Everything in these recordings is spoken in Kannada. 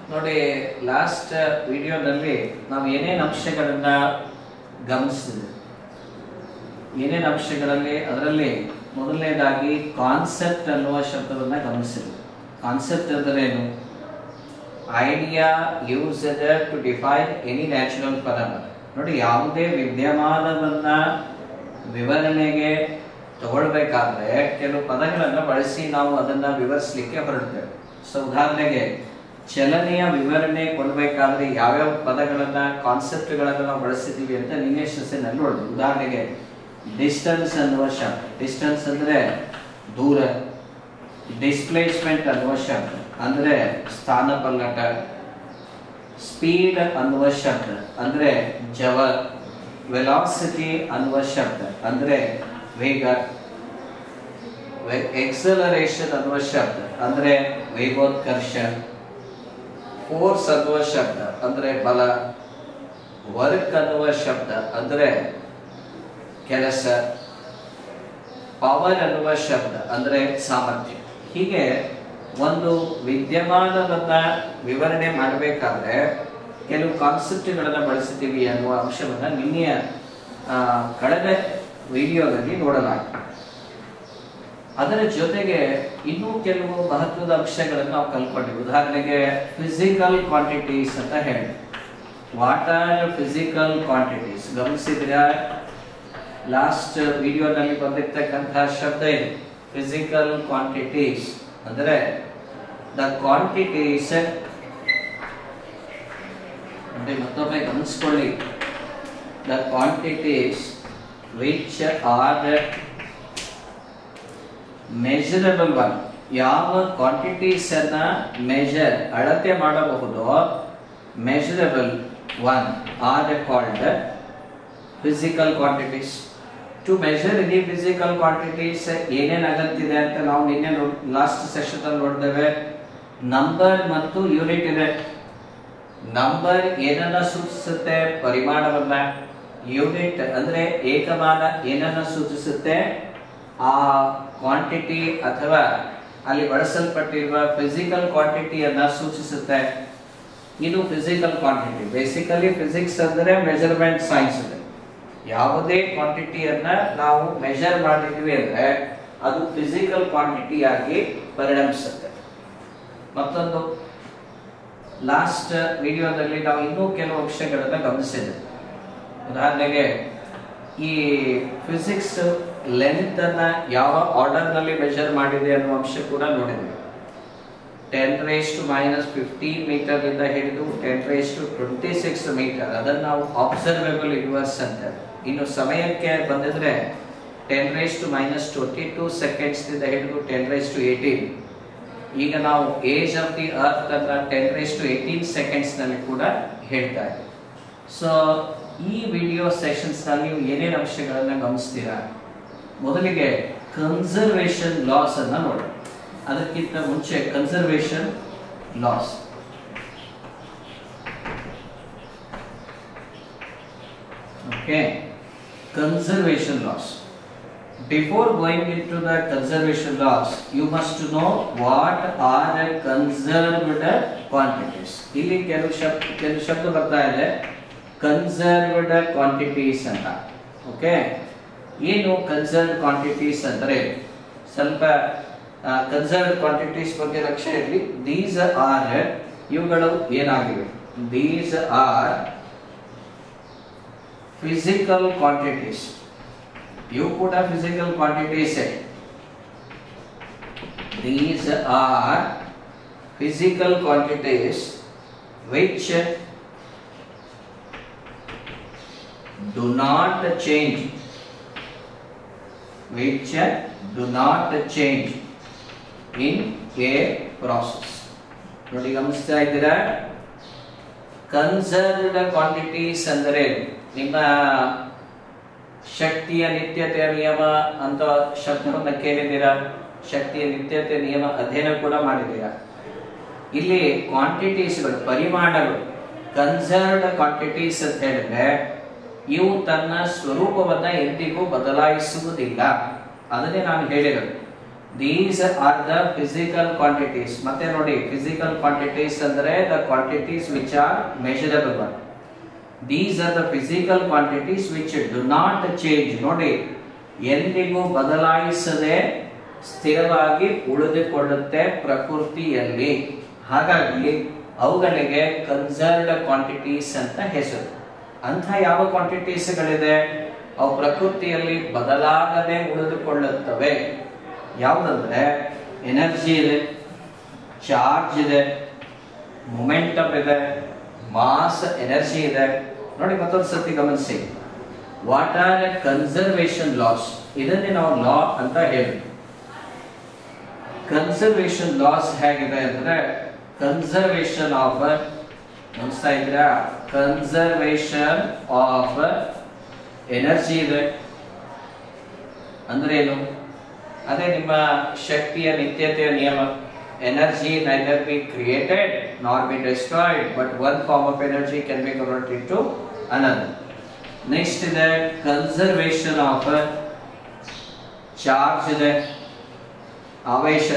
ನೋಡಿ ಲಾಸ್ಟ್ ವಿಡಿಯೋದಲ್ಲಿ ನಾವು ಏನೇನು ಅಂಶಗಳನ್ನ ಗಮನಿಸಿದ್ವಿ ಏನೇನು ಅಂಶಗಳಲ್ಲಿ ಅದರಲ್ಲಿ ಮೊದಲನೇದಾಗಿ ಕಾನ್ಸೆಪ್ಟ್ ಅನ್ನುವ ಶಬ್ದವನ್ನ ಗಮನಿಸಿದ್ವಿ ಕಾನ್ಸೆಪ್ಟ್ ಅಂದರೆ ಏನು idea used to define any natural phenomena ನೋಡಿ ಯಾವುದೇ ವಿದ್ಯಮಾನವನ್ನ ವಿವರಣೆಗೆ ತಗೊಳ್ಬೇಕಾದ್ರೆ ಕೆಲವು ಪದಗಳನ್ನು ಬಳಸಿ ನಾವು ಅದನ್ನ ವಿವರಿಸಲಿಕ್ಕೆ ಹೊರಡ್ತೇವೆ ಸೊ ಉದಾಹರಣೆಗೆ ಚಲನೆಯ ವಿವರಣೆ ಕೊಡಬೇಕಾದ್ರೆ ಯಾವ್ಯಾವ ಪದಗಳನ್ನ ಕಾನ್ಸೆಪ್ಟ್ಗಳನ್ನ ನಾವು ಬಳಸಿದ್ದೀವಿ ಅಂತ ನಿನ್ನೆ ಸೆಷನ್ನಲ್ಲಿ ನೋಡಿದ್ವಿ ಉದಾಹರಣೆಗೆ ಡಿಸ್ಟನ್ಸ್ ಅನ್ನುವ ಶಬ್ದ ಡಿಸ್ಟನ್ಸ್ ಅಂದ್ರೆ ದೂರ ಡಿಸ್ಪ್ಲೇಸ್ಮೆಂಟ್ ಅನ್ನುವ ಶಬ್ದ ಅಂದ್ರೆ ಸ್ಥಾನ ಪಲ್ಲಟ ಸ್ಪೀಡ್ ಅನ್ನುವ ಶಬ್ದ ಅಂದ್ರೆ ಜವ ವೆಲಾಸಿಟಿ ಅನ್ನುವ ಶಬ್ದ ಅಂದ್ರೆ ವೇಗ ಎಕ್ಸಲರೇಷನ್ ಅನ್ನುವ ಶಬ್ದ ಅಂದ್ರೆ ವೇಗೋತ್ಕರ್ಷ ಫೋರ್ಸ್ ಅನ್ನುವ ಶಬ್ದ ಅಂದ್ರೆ ಬಲ ವರ್ಕ್ ಅನ್ನುವ ಶಬ್ದ ಅಂದ್ರೆ ಕೆಲಸ ಪವರ್ ಅನ್ನುವ ಶಬ್ದ ಅಂದ್ರೆ ಸಾಮರ್ಥ್ಯ ಹೀಗೆ ಒಂದು ವಿದ್ಯಮಾನವನ್ನ ವಿವರಣೆ ಮಾಡಬೇಕಾದ್ರೆ ಕೆಲವು ಕಾನ್ಸೆಪ್ಟ್ಗಳನ್ನ ಬಳಸ್ತೀವಿ ಅನ್ನುವ ಅಂಶವನ್ನ ನಿನ್ನೆಯ ಆ, ಕಳೆದ ವಿಡಿಯೋದಲ್ಲಿ ನೋಡಲಾಗಿದೆ ಅದರ ಜೊತೆಗೆ ಇನ್ನೂ ಕೆಲವು ಮಹತ್ವದ ಅಂಶಗಳನ್ನು ನಾವು ಕಲ್ಕೊಂಡಿವಿ ಉದಾಹರಣೆಗೆ ಫಿಸಿಕಲ್ ಕ್ವಾಂಟಿಟೀಸ್ ಅಂತ ಹೇಳಿ ವಾಟ್ ಆರ್ ಫಿಸಿಕಲ್ ಕ್ವಾಂಟಿಟೀಸ್ ಗಮನಿಸಿದ್ರೆ ಲಾಸ್ಟ್ ವಿಡಿಯೋನಲ್ಲಿ ಬಂದಿರ್ತಕ್ಕಂತಹ ಶಬ್ದ ಇದೆ ಫಿಸಿಕಲ್ ಕ್ವಾಂಟಿಟೀಸ್ ಅಂದ್ರೆ ದ ಕ್ವಾಂಟಿಟೀಸ್ ನೋಡಿ ಮತ್ತೊಮ್ಮೆ ಗಮನಿಸ್ಕೊಳ್ಳಿ the quantities which are measurable one ಯಾವ ಕ್ವಾಂಟಿಟೀಸ್ ಅನ್ನ ಮೆಜರ್ ಅಳತೆ ಮಾಡಬಹುದು measurable one are called physical quantities to measure any physical quantities ಏನೇನು ಅಗತ್ಯ ಅಂತ ನಾವು ನಿನ್ನೆ ಲಾಸ್ಟ್ ಸೆಷನ್ ಅಲ್ಲಿ ನೋಡಿದ್ದೇವೆ ನಂಬರ್ ಮತ್ತು ಯೂನಿಟ್ ಇದೆ ನಂಬರ್ ಏನನ್ನ ಸೂಚಿಸುತ್ತೆ ಪರಿಮಾಣವನ್ನ ಯೂನಿಟ್ ಅಂದ್ರೆ ಏಕಮಾನ ಏನನ್ನ ಸೂಚಿಸುತ್ತೆ ಆ ಕ್ವಾಂಟಿಟಿ ಅಥವಾ ಅಲ್ಲಿ ಬಳಸಲ್ಪಟ್ಟಿರುವ ಫಿಸಿಕಲ್ ಕ್ವಾಂಟಿಟಿಯನ್ನ ಸೂಚಿಸುತ್ತೆ ಇದು ಫಿಸಿಕಲ್ ಕ್ವಾಂಟಿಟಿ ಬೇಸಿಕಲಿ ಫಿಸಿಕ್ಸ್ ಅಂದ್ರೆ ಮೆಜರ್ಮೆಂಟ್ ಸೈನ್ಸ್ ಇದೆ ಯಾವುದೇ ಕ್ವಾಂಟಿಟಿಯನ್ನ ನಾವು ಮೆಜರ್ ಮಾಡಿದ್ವಿ ಅಂದ್ರೆ ಅದು ಫಿಸಿಕಲ್ ಕ್ವಾಂಟಿಟಿ ಆಗಿ ಪರಿಣಮಿಸುತ್ತೆ ಮತ್ತೊಂದು ಲಾಸ್ಟ್ ವಿಡಿಯೋದಲ್ಲಿ ನಾವು ಇನ್ನೂ ಕೆಲವು ಅಂಶಗಳನ್ನ ಗಮನಿಸಿದ್ವಿ ಉದಾಹರಣೆಗೆ ಈ ಫಿಸಿಕ್ಸ್ ಲೆಂತ್ ಅನ್ನ ಯಾವ ಆರ್ಡರ್ ನಲ್ಲಿ ಮೆಜರ್ ಮಾಡಿದೆ ಅನ್ನುವ ಅಂಶ ಕೂಡ ನೋಡಿದ್ವಿ ten raise to minus fifteen metre ಇಂದ ಹಿಡಿದು ten raise to twenty six metre ಅದನ್ನು ನಾವು ಅಬ್ಸರ್ವೇಬಲ್ ಯೂನಿವರ್ಸ್ ಅಂತ ಇನ್ನು ಸಮಯಕ್ಕೆ ಬಂದಿದ್ರೆ ten raise to minus twenty two seconds ಇಂದ ಹಿಡಿದು ಟೆನ್ ರೇಸ್ ಟು ಏಯ್ಟೀನ್ ಈಗ ನಾವು ಏಜ್ ಆಫ್ ದಿ ಅರ್ತ್ ಅನ್ನ ten raise to eighteen seconds ನಲ್ಲಿ ಕೂಡ ಹೇಳ್ತಾ ಇದ್ದೀವಿ ಸೊ ಈ ವಿಡಿಯೋ ಸೆಷನ್ಸ್ ನಲ್ಲಿ ನೀವು ಏನೇನು ಅಂಶಗಳನ್ನ ಗಮನಿಸ್ತೀರಾ ಮೊದಲಿಗೆ ಕನ್ಸರ್ವೇಷನ್ ಲಾಸ್ ಅನ್ನ ನೋಡಿ ಅದಕ್ಕಿಂತ ಮುಂಚೆ conservation laws okay conservation laws Before going into the conservation laws, you must know what are the conserved quantities. ಇಲ್ಲಿ ಕೆಲವು ಶಬ್ದ ಕೆಲವು ಶಬ್ದ ಬರ್ತಾ ಇದೆ ಕನ್ಸರ್ವ್ಡ್ ಕ್ವಾಂಟಿಟೀಸ್ ಅಂತ ಓಕೆ ಏನು ಕನ್ಸರ್ವ್ ಕ್ವಾಂಟಿಟೀಸ್ ಅಂದ್ರೆ ಸ್ವಲ್ಪ ಕನ್ಸರ್ವ್ಡ್ ಕ್ವಾಂಟಿಟೀಸ್ ಬಗ್ಗೆ ಲಕ್ಷ್ಯ ಇರಲಿ ದೀಸ್ ಆರ್ ಇವುಗಳು ಏನಾಗಿವೆ ದೀಸ್ ಆರ್ ಫಿಸಿಕಲ್ ಕ್ವಾಂಟಿಟೀಸ್ ಇವು ಕೂಡ physical quantities these are physical quantities which do not change which do not change in a process ನೋಡಿ ಗಮನಿಸ್ತಾ ಇದ್ದೀರಾ ಕನ್ಸರ್ವ್ಡ್ ಕ್ವಾಂಟಿಟೀಸ್ ಅಂದರೆ ನಿಮ್ಮ ಶಕ್ತಿಯ ನಿತ್ಯತೆಯ ನಿಯಮ ಅಂತ ಶಬ್ದವನ್ನ ಕೇಳಿದ್ದೀರಾ ಶಕ್ತಿಯ ನಿತ್ಯತೆ ನಿಯಮ ಅಧ್ಯಯನ ಕೂಡ ಮಾಡಿದ್ದೀರಾ ಇಲ್ಲಿ ಕ್ವಾಂಟಿಟೀಸ್ಗಳು ಪರಿಮಾಣಗಳು ಕನ್ಸರ್ವ್ಡ್ ಕ್ವಾಂಟಿಟೀಸ್ ಅಂತ ಹೇಳಿದ್ರೆ ಇವು ತನ್ನ ಸ್ವರೂಪವನ್ನ ಎಂದಿಗೂ ಬದಲಾಯಿಸುವುದಿಲ್ಲ ಅದನ್ನೇ ನಾನು ಹೇಳಿರೋದು these are the physical quantities ಮತ್ತೆ ನೋಡಿ ಫಿಸಿಕಲ್ ಕ್ವಾಂಟಿಟೀಸ್ ಅಂದ್ರೆ the quantities which are measurable one these are the physical quantities which do not change ನೋಡಿ ಎಂದಿಗೂ ಬದಲಾಯಿಸದೆ ಸ್ಥಿರವಾಗಿ ಉಳಿದುಕೊಳ್ಳುತ್ತೆ ಪ್ರಕೃತಿಯಲ್ಲಿ ಹಾಗಾಗಿ ಅವುಗಳಿಗೆ ಕನ್ಸರ್ವ್ಡ್ ಕ್ವಾಂಟಿಟೀಸ್ ಅಂತ ಹೆಸರು ಅಂಥ ಯಾವ ಕ್ವಾಂಟಿಟೀಸ್ಗಳಿದೆ ಅವು ಪ್ರಕೃತಿಯಲ್ಲಿ ಬದಲಾಗದೆ ಉಳಿದುಕೊಳ್ಳುತ್ತವೆ ಯಾವುದಂದ್ರೆ ಎನರ್ಜಿ ಇದೆ ಚಾರ್ಜ್ ಇದೆ ಮೊಮೆಂಟಮ್ ಇದೆ ಮಾಸ್ ಎನರ್ಜಿ ಇದೆ ನೋಡಿ ಮತ್ತೊಂದು ಸತಿ ಗಮನಿಸಿ ವಾಟ್ ಆರ್ ಕನ್ಸರ್ವೇಷನ್ ಲಾಸ್ ಇದನ್ನೇ ನಾವು ಲಾ ಅಂತ ಹೇಳಿ ಕನ್ಸರ್ವೇಷನ್ ಲಾಸ್ ಹೇಗಿದೆ ಅಂದ್ರೆ ಕನ್ಸರ್ವೇಷನ್ ಆಫ್ ಗಮನಿಸ್ತಾ ಇದ್ದೀರಾ ಕನ್ಸರ್ವೇಷನ್ ಆಫ್ ಎನರ್ಜಿ ಇದೆ ಅಂದ್ರೆ ಏನು ಅದೇ ನಿಮ್ಮ ಶಕ್ತಿಯ ನಿತ್ಯತೆಯ ನಿಯಮ energy neither be created nor be destroyed but one form of energy can be converted to another next ಇದೆ ಕನ್ಸರ್ವೇಷನ್ ಆಫ್ ಚಾರ್ಜ್ ಇದೆ ಆವೇಶ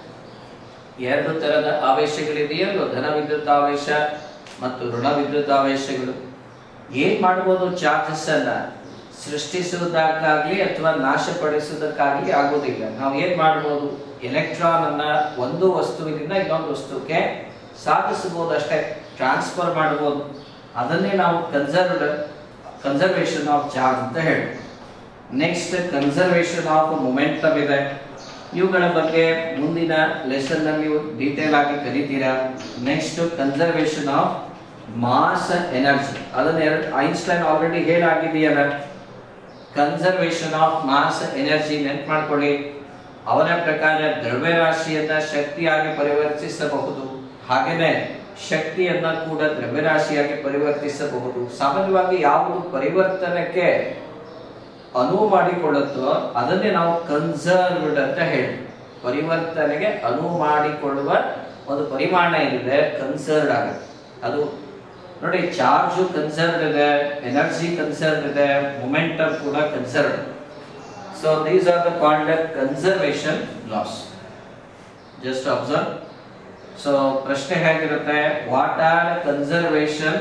ಎರಡು ತರದ ಆವೇಶಗಳಿದೆಯಲ್ಲೋ ಧನ ವಿದ್ಯುತ್ ಆವೇಶ ಮತ್ತು ಋಣ ವಿದ್ಯುತ್ ಆವೇಶಗಳು ಏನ್ ಮಾಡಬಹುದು ಚಾರ್ಜಸ್ ಅನ್ನ ಸೃಷ್ಟಿಸುವುದಕ್ಕಾಗ್ಲಿ ಅಥವಾ ನಾಶಪಡಿಸುವುದಕ್ಕಾಗ್ಲಿ ಆಗೋದಿಲ್ಲ ನಾವು ಏನ್ ಮಾಡಬಹುದು ಎಲೆಕ್ಟ್ರಾನ್ ಅನ್ನ ಒಂದು ವಸ್ತುವಿನಿಂದ ಇನ್ನೊಂದು ವಸ್ತುಕ್ಕೆ ಸಾಗಿಸಬಹುದು ಅಷ್ಟೇ ಟ್ರಾನ್ಸ್ಫರ್ ಮಾಡಬಹುದು ಅದನ್ನೇ ನಾವು ಕನ್ಸರ್ವ್ಡ್ ಕನ್ಸರ್ವೇಷನ್ ಆಫ್ ಚಾರ್ಜ್ ಅಂತ ಹೇಳಿ ನೆಕ್ಸ್ಟ್ ಕನ್ಸರ್ವೇಷನ್ ಆಫ್ ಮೊಮೆಂಟಮ್ ಇದೆ ಇವುಗಳ ಬಗ್ಗೆ ಮುಂದಿನ ಲೆಸನ್ ನಲ್ಲಿ ಡೀಟೇಲ್ ಆಗಿ ಕಲಿತೀರಾ next conservation of mass energy ಅದನ್ನ ಐನ್ಸ್ಟೈನ್ ಆಲ್ರೆಡಿ ಹೇಳಾಗಿದೆಯಲ್ಲ ಕನ್ಸರ್ವೇಷನ್ ಆಫ್ ಮಾಸ್ ಎನರ್ಜಿ ನೆನ್ಪು ಮಾಡ್ಕೊಳ್ಳಿ ಅವರ ಪ್ರಕಾರ ದ್ರವ್ಯರಾಶಿಯನ್ನ ಶಕ್ತಿಯಾಗಿ ಪರಿವರ್ತಿಸಬಹುದು ಹಾಗೇನೆ ಶಕ್ತಿಯನ್ನ ಕೂಡ ದ್ರವ್ಯರಾಶಿಯಾಗಿ ಪರಿವರ್ತಿಸಬಹುದು ಸಾಮಾನ್ಯವಾಗಿ ಯಾವುದು ಪರಿವರ್ತನಕ್ಕೆ ಅನುವು ಮಾಡಿಕೊಳ್ಳುತ್ತೋ ಅದನ್ನೇ ನಾವು ಕನ್ಸರ್ವ್ಡ್ ಅಂತ ಹೇಳಿ ಪರಿವರ್ತನೆಗೆ ಅನುವು ಮಾಡಿಕೊಳ್ಳುವ ಒಂದು ಪರಿಮಾಣ ಏನಿದೆ ಕನ್ಸರ್ವ್ಡ್ ಆಗುತ್ತೆ ಅದು ನೋಡಿ ಚಾರ್ಜ್ ಕನ್ಸರ್ವ್ಡ್ ಇದೆ ಎನರ್ಜಿ ಕನ್ಸರ್ವ್ಡ್ ಇದೆ ಮೊಮೆಂಟಮ್ ಕೂಡ conserved so these are the called conservation laws just observe so ಪ್ರಶ್ನೆ ಹೇಗಿರುತ್ತೆ what are conservation